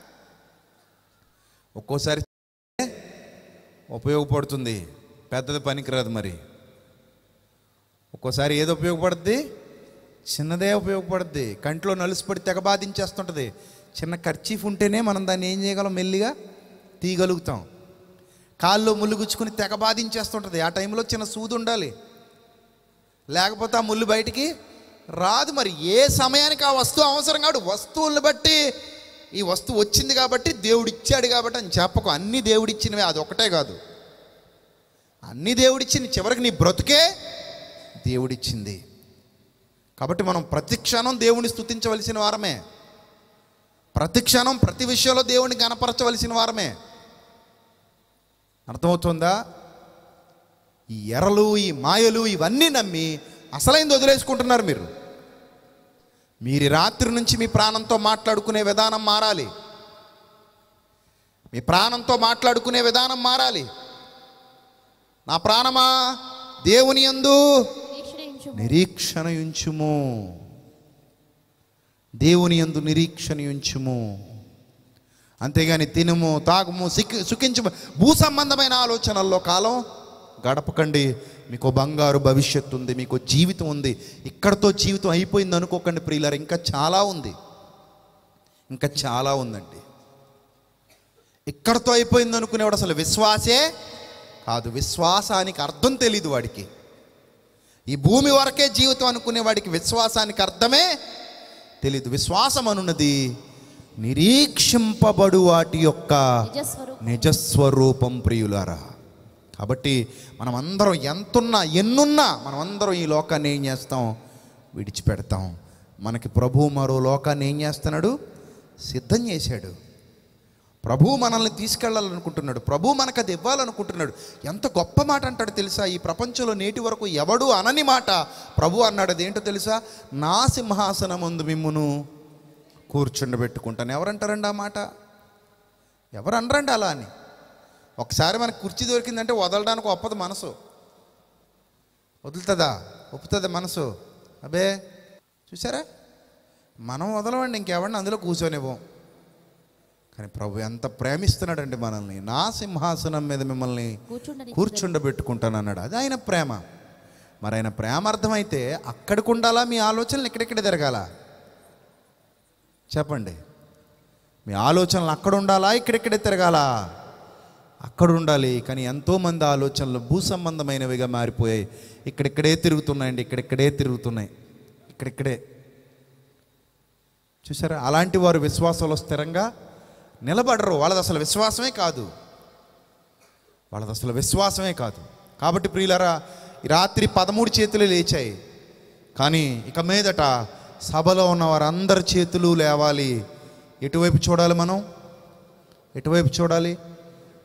ఒక్కోసారి ఉపయోగపడుతుంది పెద్దది పనికిరాదు మరి ఒక్కోసారి ఏది ఉపయోగపడుద్ది చిన్నదే ఉపయోగపడుద్ది కంట్లో నలుసుపడి తెగ బాధించేస్తుంటుంది చిన్న ఖర్చీఫ్ ఉంటేనే మనం దాన్ని ఏం చేయగలం మెల్లిగా తీయగలుగుతాం కాల్లో ముళ్ళు గుచ్చుకుని తెగ బాధించేస్తుంటుంది ఆ టైంలో చిన్న సూది ఉండాలి లేకపోతే ఆ ముళ్ళు బయటికి రాదు మరి ఏ సమయానికి ఆ వస్తువు అవసరం కాదు వస్తువులను బట్టి ఈ వస్తువు వచ్చింది కాబట్టి దేవుడు ఇచ్చాడు కాబట్టి అని చెప్పకు అన్నీ దేవుడిచ్చినవే అది ఒకటే కాదు అన్నీ దేవుడిచ్చింది చివరికి నీ బ్రతుకే దేవుడిచ్చింది కాబట్టి మనం ప్రతి క్షణం దేవుని స్తుతించవలసిన వారమే ప్రతి క్షణం ప్రతి విషయంలో దేవుని గణపరచవలసిన వారమే అర్థమవుతుందా ఈ ఎరలు ఈ మాయలు ఇవన్నీ నమ్మి అసలైంది వదిలేసుకుంటున్నారు మీరు మీరు ఈ రాత్రి నుంచి మీ ప్రాణంతో మాట్లాడుకునే విధానం మారాలి మీ ప్రాణంతో మాట్లాడుకునే విధానం మారాలి నా ప్రాణమా దేవుని యందు నిరీక్షణించుము. నిరీక్షణ ఉంచుము దేవుని యందు నిరీక్షణ ఉంచుము అంతేగాని తినుము తాగుము సిక్కి సుఖించము భూ సంబంధమైన ఆలోచనల్లో కాలం గడపకండి మీకు బంగారు భవిష్యత్తు ఉంది మీకు జీవితం ఉంది ఇక్కడతో జీవితం అయిపోయింది అనుకోకండి ప్రియులారు ఇంకా చాలా ఉంది ఇంకా చాలా ఉందండి ఇక్కడతో అయిపోయింది అనుకునేవాడు అసలు విశ్వాసే కాదు విశ్వాసానికి అర్థం తెలీదు వాడికి ఈ భూమి వరకే జీవితం అనుకునే వాడికి విశ్వాసానికి అర్థమే తెలీదు విశ్వాసం అనున్నది నిరీక్షింపబడు వాటి యొక్క నిజస్వరూపం నిజస్వరూపం ప్రియులారా కాబట్టి మనం అందరం ఎంతున్నా ఎన్నున్నా మనం అందరం ఈ లోకాన్ని ఏం చేస్తాం విడిచిపెడతాం మనకి ప్రభు మరో లోకాన్ని ఏం చేస్తున్నాడు సిద్ధం చేశాడు ప్రభు మనల్ని తీసుకెళ్ళాలనుకుంటున్నాడు ప్రభు మనకు అది ఇవ్వాలనుకుంటున్నాడు ఎంత గొప్ప మాట అంటాడు తెలుసా ఈ ప్రపంచంలో నేటి వరకు ఎవడు అనని మాట ప్రభు అన్నాడు అదేంటో తెలుసా నా సింహాసనం ముందు మిమ్మును కూర్చుండబెట్టుకుంటాను ఎవరంటారండి ఆ మాట ఎవరు అనరండి అలా అని ఒకసారి మనకు కుర్చీ దొరికిందంటే వదలడానికి ఒప్పదు మనసు వదులుతుందా ఒప్పుతుందా మనసు అబే చూసారా మనం వదలవండి ఇంకెవరిని అందులో కూర్చొనివ్వం కానీ ప్రభు ఎంత ప్రేమిస్తున్నాడండి మనల్ని నా సింహాసనం మీద మిమ్మల్ని కూర్చుండని కూర్చుండబెట్టుకుంటాను అన్నాడు అది ఆయన ప్రేమ మరి ఆయన ప్రేమ అర్థమైతే అక్కడికి ఉండాలా మీ ఆలోచనలు ఇక్కడెక్కడ తిరగాల చెప్పండి మీ ఆలోచనలు అక్కడ ఉండాలా ఇక్కడెక్కడే తిరగాల అక్కడ ఉండాలి కానీ ఎంతోమంది ఆలోచనలు భూ సంబంధమైనవిగా మారిపోయాయి ఇక్కడిక్కడే తిరుగుతున్నాయండి ఇక్కడిక్కడే తిరుగుతున్నాయి ఇక్కడిక్కడే చూసారా అలాంటి వారు విశ్వాసంలో స్థిరంగా నిలబడరు వాళ్ళది అసలు విశ్వాసమే కాదు వాళ్ళది అసలు విశ్వాసమే కాదు కాబట్టి ప్రియులరా ఈ రాత్రి పదమూడు చేతులు లేచాయి కానీ ఇక మీదట సభలో ఉన్న వారందరి చేతులు లేవాలి ఎటువైపు చూడాలి మనం ఎటువైపు చూడాలి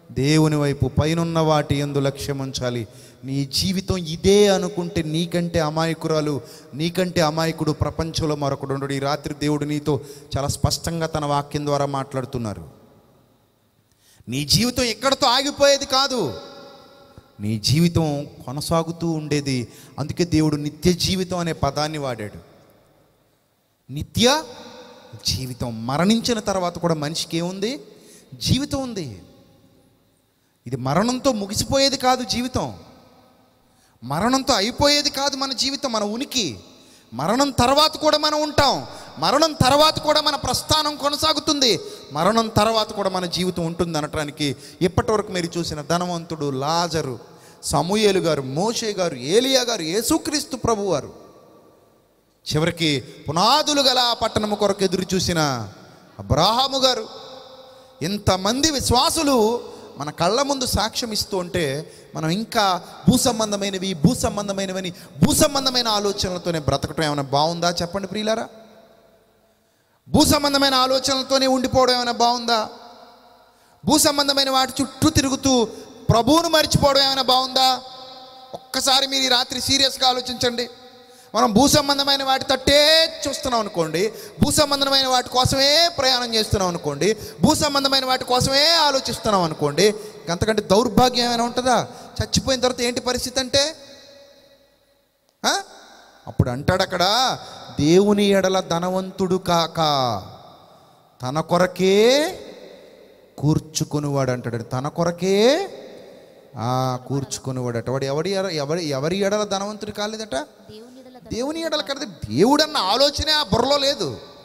దేవుని వైపు పైనున్న వాటి ఎందు లక్ష్యం ఉంచాలి నీ జీవితం ఇదే అనుకుంటే నీకంటే అమాయకురాలు నీకంటే అమాయకుడు ప్రపంచంలో మరొకడు ఉండడు ఈ రాత్రి దేవుడు నీతో చాలా స్పష్టంగా తన వాక్యం ద్వారా మాట్లాడుతున్నారు నీ జీవితం ఎక్కడితో ఆగిపోయేది కాదు నీ జీవితం కొనసాగుతూ ఉండేది అందుకే దేవుడు నిత్య జీవితం అనే పదాన్ని వాడాడు నిత్య జీవితం మరణించిన తర్వాత కూడా మనిషికి ఏముంది జీవితం ఉంది ఇది మరణంతో ముగిసిపోయేది కాదు జీవితం మరణంతో అయిపోయేది కాదు మన జీవితం మన ఉనికి మరణం తర్వాత కూడా మనం ఉంటాం మరణం తర్వాత కూడా మన ప్రస్థానం కొనసాగుతుంది మరణం తర్వాత కూడా మన జీవితం ఉంటుంది అనటానికి ఇప్పటి వరకు మీరు చూసిన ధనవంతుడు లాజరు సమూయేలు గారు మోషే గారు ఏలియా గారు యేసుక్రీస్తు ప్రభువారు చివరికి పునాదులు గల ఆ పట్టణము కొరకు ఎదురు చూసిన అబ్రాహాము గారు ఇంతమంది విశ్వాసులు మన కళ్ళ ముందు సాక్ష్యం ఇస్తూ ఉంటే మనం ఇంకా భూ సంబంధమైనవి భూ సంబంధమైనవని భూ సంబంధమైన ఆలోచనలతోనే బ్రతకటం ఏమైనా బాగుందా చెప్పండి ప్రియులారా భూ సంబంధమైన ఆలోచనలతోనే ఉండిపోవడం ఏమైనా బాగుందా భూ సంబంధమైన వాటి చుట్టూ తిరుగుతూ ప్రభువును మర్చిపోవడం ఏమైనా బాగుందా ఒక్కసారి మీరు ఈ రాత్రి సీరియస్గా ఆలోచించండి మనం భూ సంబంధమైన వాటి తట్టే చూస్తున్నాం అనుకోండి భూ సంబంధమైన వాటి కోసమే ప్రయాణం చేస్తున్నాం అనుకోండి భూ సంబంధమైన వాటి కోసమే ఆలోచిస్తున్నాం అనుకోండి అంతకంటే దౌర్భాగ్యం ఏమైనా ఉంటుందా చచ్చిపోయిన తర్వాత ఏంటి పరిస్థితి అంటే ఆ? అప్పుడు అంటాడు అక్కడ దేవుని ఎడల ధనవంతుడు కాక తన కొరకే కూర్చుకునివాడు అంటాడు తన కొరకే ఆ కూర్చుకునివాడట వాడు ఎవడి ఎడ- ఎవరి ఎవరి ఎడల ధనవంతుడు కాలేదట దేవుని ఎడల దేవుని ఎడల కదా దేవుడన్న ఆలోచనే ఆ బుర్రలో లేదు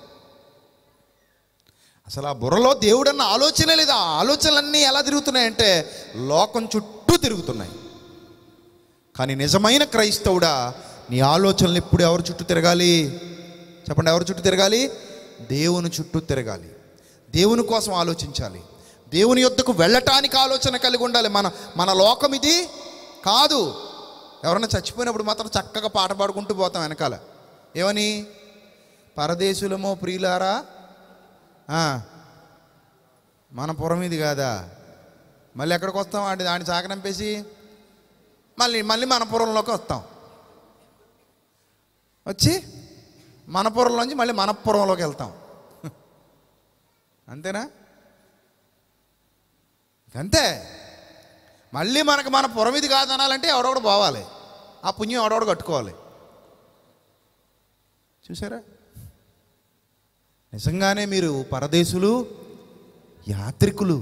అసలు ఆ బుర్రలో దేవుడన్న ఆలోచనే లేదు ఆ ఆలోచనలన్నీ ఎలా తిరుగుతున్నాయంటే లోకం చుట్టూ తిరుగుతున్నాయి కానీ నిజమైన క్రైస్తవుడా నీ ఆలోచనలు ఎప్పుడు ఎవరి చుట్టూ తిరగాలి చెప్పండి ఎవరి చుట్టూ తిరగాలి దేవుని చుట్టూ తిరగాలి దేవుని కోసం ఆలోచించాలి దేవుని యొద్దకు వెళ్ళటానికి ఆలోచన కలిగి ఉండాలి మన మన లోకం ఇది కాదు ఎవరన్నా చచ్చిపోయినప్పుడు మాత్రం చక్కగా పాట పాడుకుంటూ పోతాం వెనకాల ఏమని పరదేశులమో ప్రియులారా ఆ, మన పురం ఇది కాదా మళ్ళీ ఎక్కడికి వస్తాం వాడి దాన్ని సాగనంపేసి మళ్ళీ మళ్ళీ మన పురంలోకి వస్తాం వచ్చి మన పురంలోంచి మళ్ళీ మన పురంలోకి వెళ్తాం అంతేనా అంతే మళ్ళీ మనకు మన పురం ఇది కాదనాలంటే ఎవడొకడు పోవాలి ఆ పుణ్యం ఎవడొకడు కట్టుకోవాలి చూసారా నిజంగానే మీరు పరదేశులు యాత్రికులు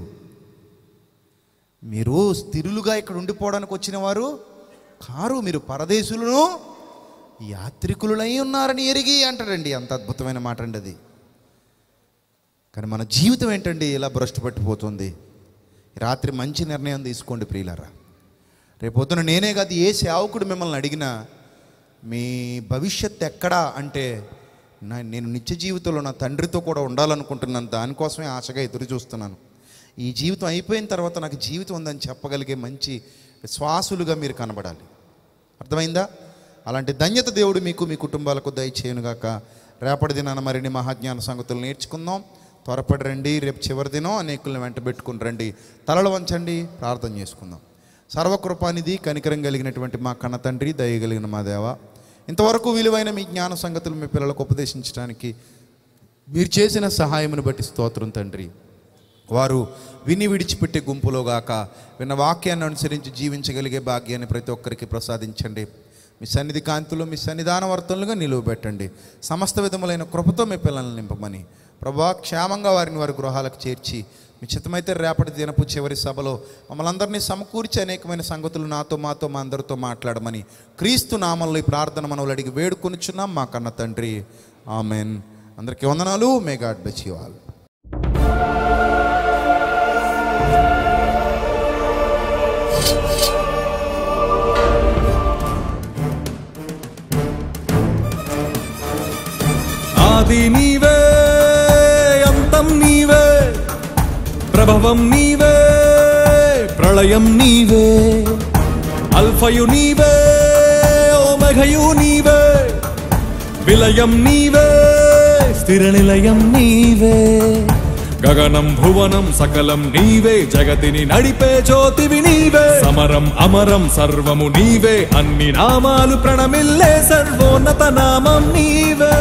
మీరు స్థిరులుగా ఇక్కడ ఉండిపోవడానికి వచ్చిన వారు కారు మీరు పరదేశులను యాత్రికులై ఉన్నారని ఎరిగి అంటాడండి అంత అద్భుతమైన మాట అండి అది కానీ మన జీవితం ఏంటండి ఇలా భ్రష్టు పట్టిపోతుంది ఈ రాత్రి మంచి నిర్ణయం తీసుకోండి ప్రియులారా రేపొద్దున నేనే కాదు ఏ సేవకుడు మిమ్మల్ని అడిగినా మీ భవిష్యత్ ఎక్కడా అంటే నా నేను నిత్య జీవితంలో నా తండ్రితో కూడా ఉండాలనుకుంటున్నాను దానికోసమే ఆశగా ఎదురు చూస్తున్నాను ఈ జీవితం అయిపోయిన తర్వాత నాకు జీవితం ఉందని చెప్పగలిగే మంచి విశ్వాసులుగా మీరు కనబడాలి అర్థమైందా అలాంటి ధన్యత దేవుడు మీకు మీ కుటుంబాలకు దయచేయనుగాక రేపటి దినాన మరిన్ని మహాజ్ఞాన సంగతులు నేర్చుకుందాం త్వరపడి రండి రేపు చివరి దినం అనేకులను వెంట పెట్టుకుని రండి తలలు వంచండి ప్రార్థన చేసుకుందాం సర్వకృపానిధి కనికరం కలిగినటువంటి మా కన్న తండ్రి దయ కలిగిన మా దేవ ఇంతవరకు విలువైన మీ జ్ఞాన సంగతులు మీ పిల్లలకు ఉపదేశించడానికి మీరు చేసిన సహాయమును బట్టి స్తోత్రం తండ్రి వారు విని విడిచిపెట్టే గుంపులో గాక విన్న వాక్యాన్ని అనుసరించి జీవించగలిగే భాగ్యాన్ని ప్రతి ఒక్కరికి ప్రసాదించండి మీ సన్నిధి కాంతులు మీ సన్నిధాన వర్తనలుగా నిలువబెట్టండి సమస్త విధములైన కృపతో మీ పిల్లల్ని నింపమని ప్రభా క్షేమంగా వారిని వారి గృహాలకు చేర్చి మీ చిత్తమైతే రేపటి దినపు చివరి సభలో మమ్మల్ని అందరినీ సమకూర్చి అనేకమైన సంగతులు నాతో మాతో మా అందరితో మాట్లాడమని క్రీస్తు నామంలో ఈ ప్రార్థన మనవులు అడిగి వేడుకొనిచున్నాం మా కన్న తండ్రి ఆమెన్ అందరికీ వందనాలు may God bless you all ఆది నీవే అంతం నీవే ప్రభవం నీవే ప్రళయం నీవే అల్ఫయు నీవే ఓమఘయు నీవే విలయం నీవే స్థిర నిలయం నీవే గగనం భువనం సకలం నీవే జగతిని నడిపే జ్యోతివి నీవే సమరం అమరం సర్వము నీవే అన్ని నామాలు ప్రణమిల్లే సర్వోన్నత నామం నీవే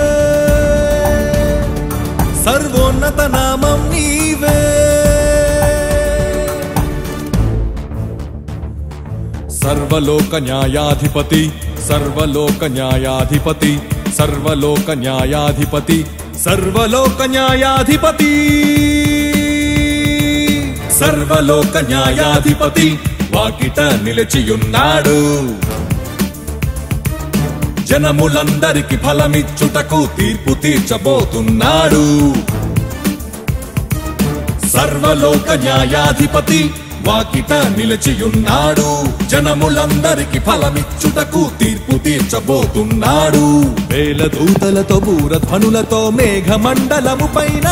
సర్వోన్నత నామం నీవే సర్వలోక న్యాయాధిపతి సర్వలోక న్యాయాధిపతి సర్వలోక న్యాయాధిపతి సర్వలోక న్యాయాధిపతి సర్వలోక న్యాయాధిపతి వాకిట నిలిచియున్నాడు జనములందరికి ఫలమిచ్చుటకు తీర్పు తీర్చబోతున్నాడు సర్వలోక న్యాయాధిపతి వాకిట నిలిచియున్నాడు జనములందరికి ఫలమిచ్చుటకు తీర్పు తీర్చబోతున్నాడు వేల దూతలతో బూరధ్వనులతో మేఘమండలము పైన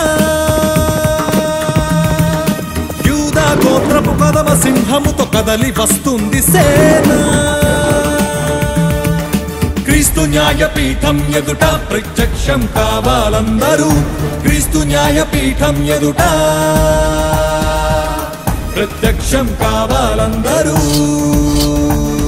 యూదా గోత్రపు కదమ సింహముతో కదలి వస్తుంది సేన క్రీస్తు న్యాయపీఠం ఎదుట ప్రత్యక్షం కావాలందరూ క్రీస్తు న్యాయపీఠం ఎదుట ప్రత్యక్షం కావాలందరూ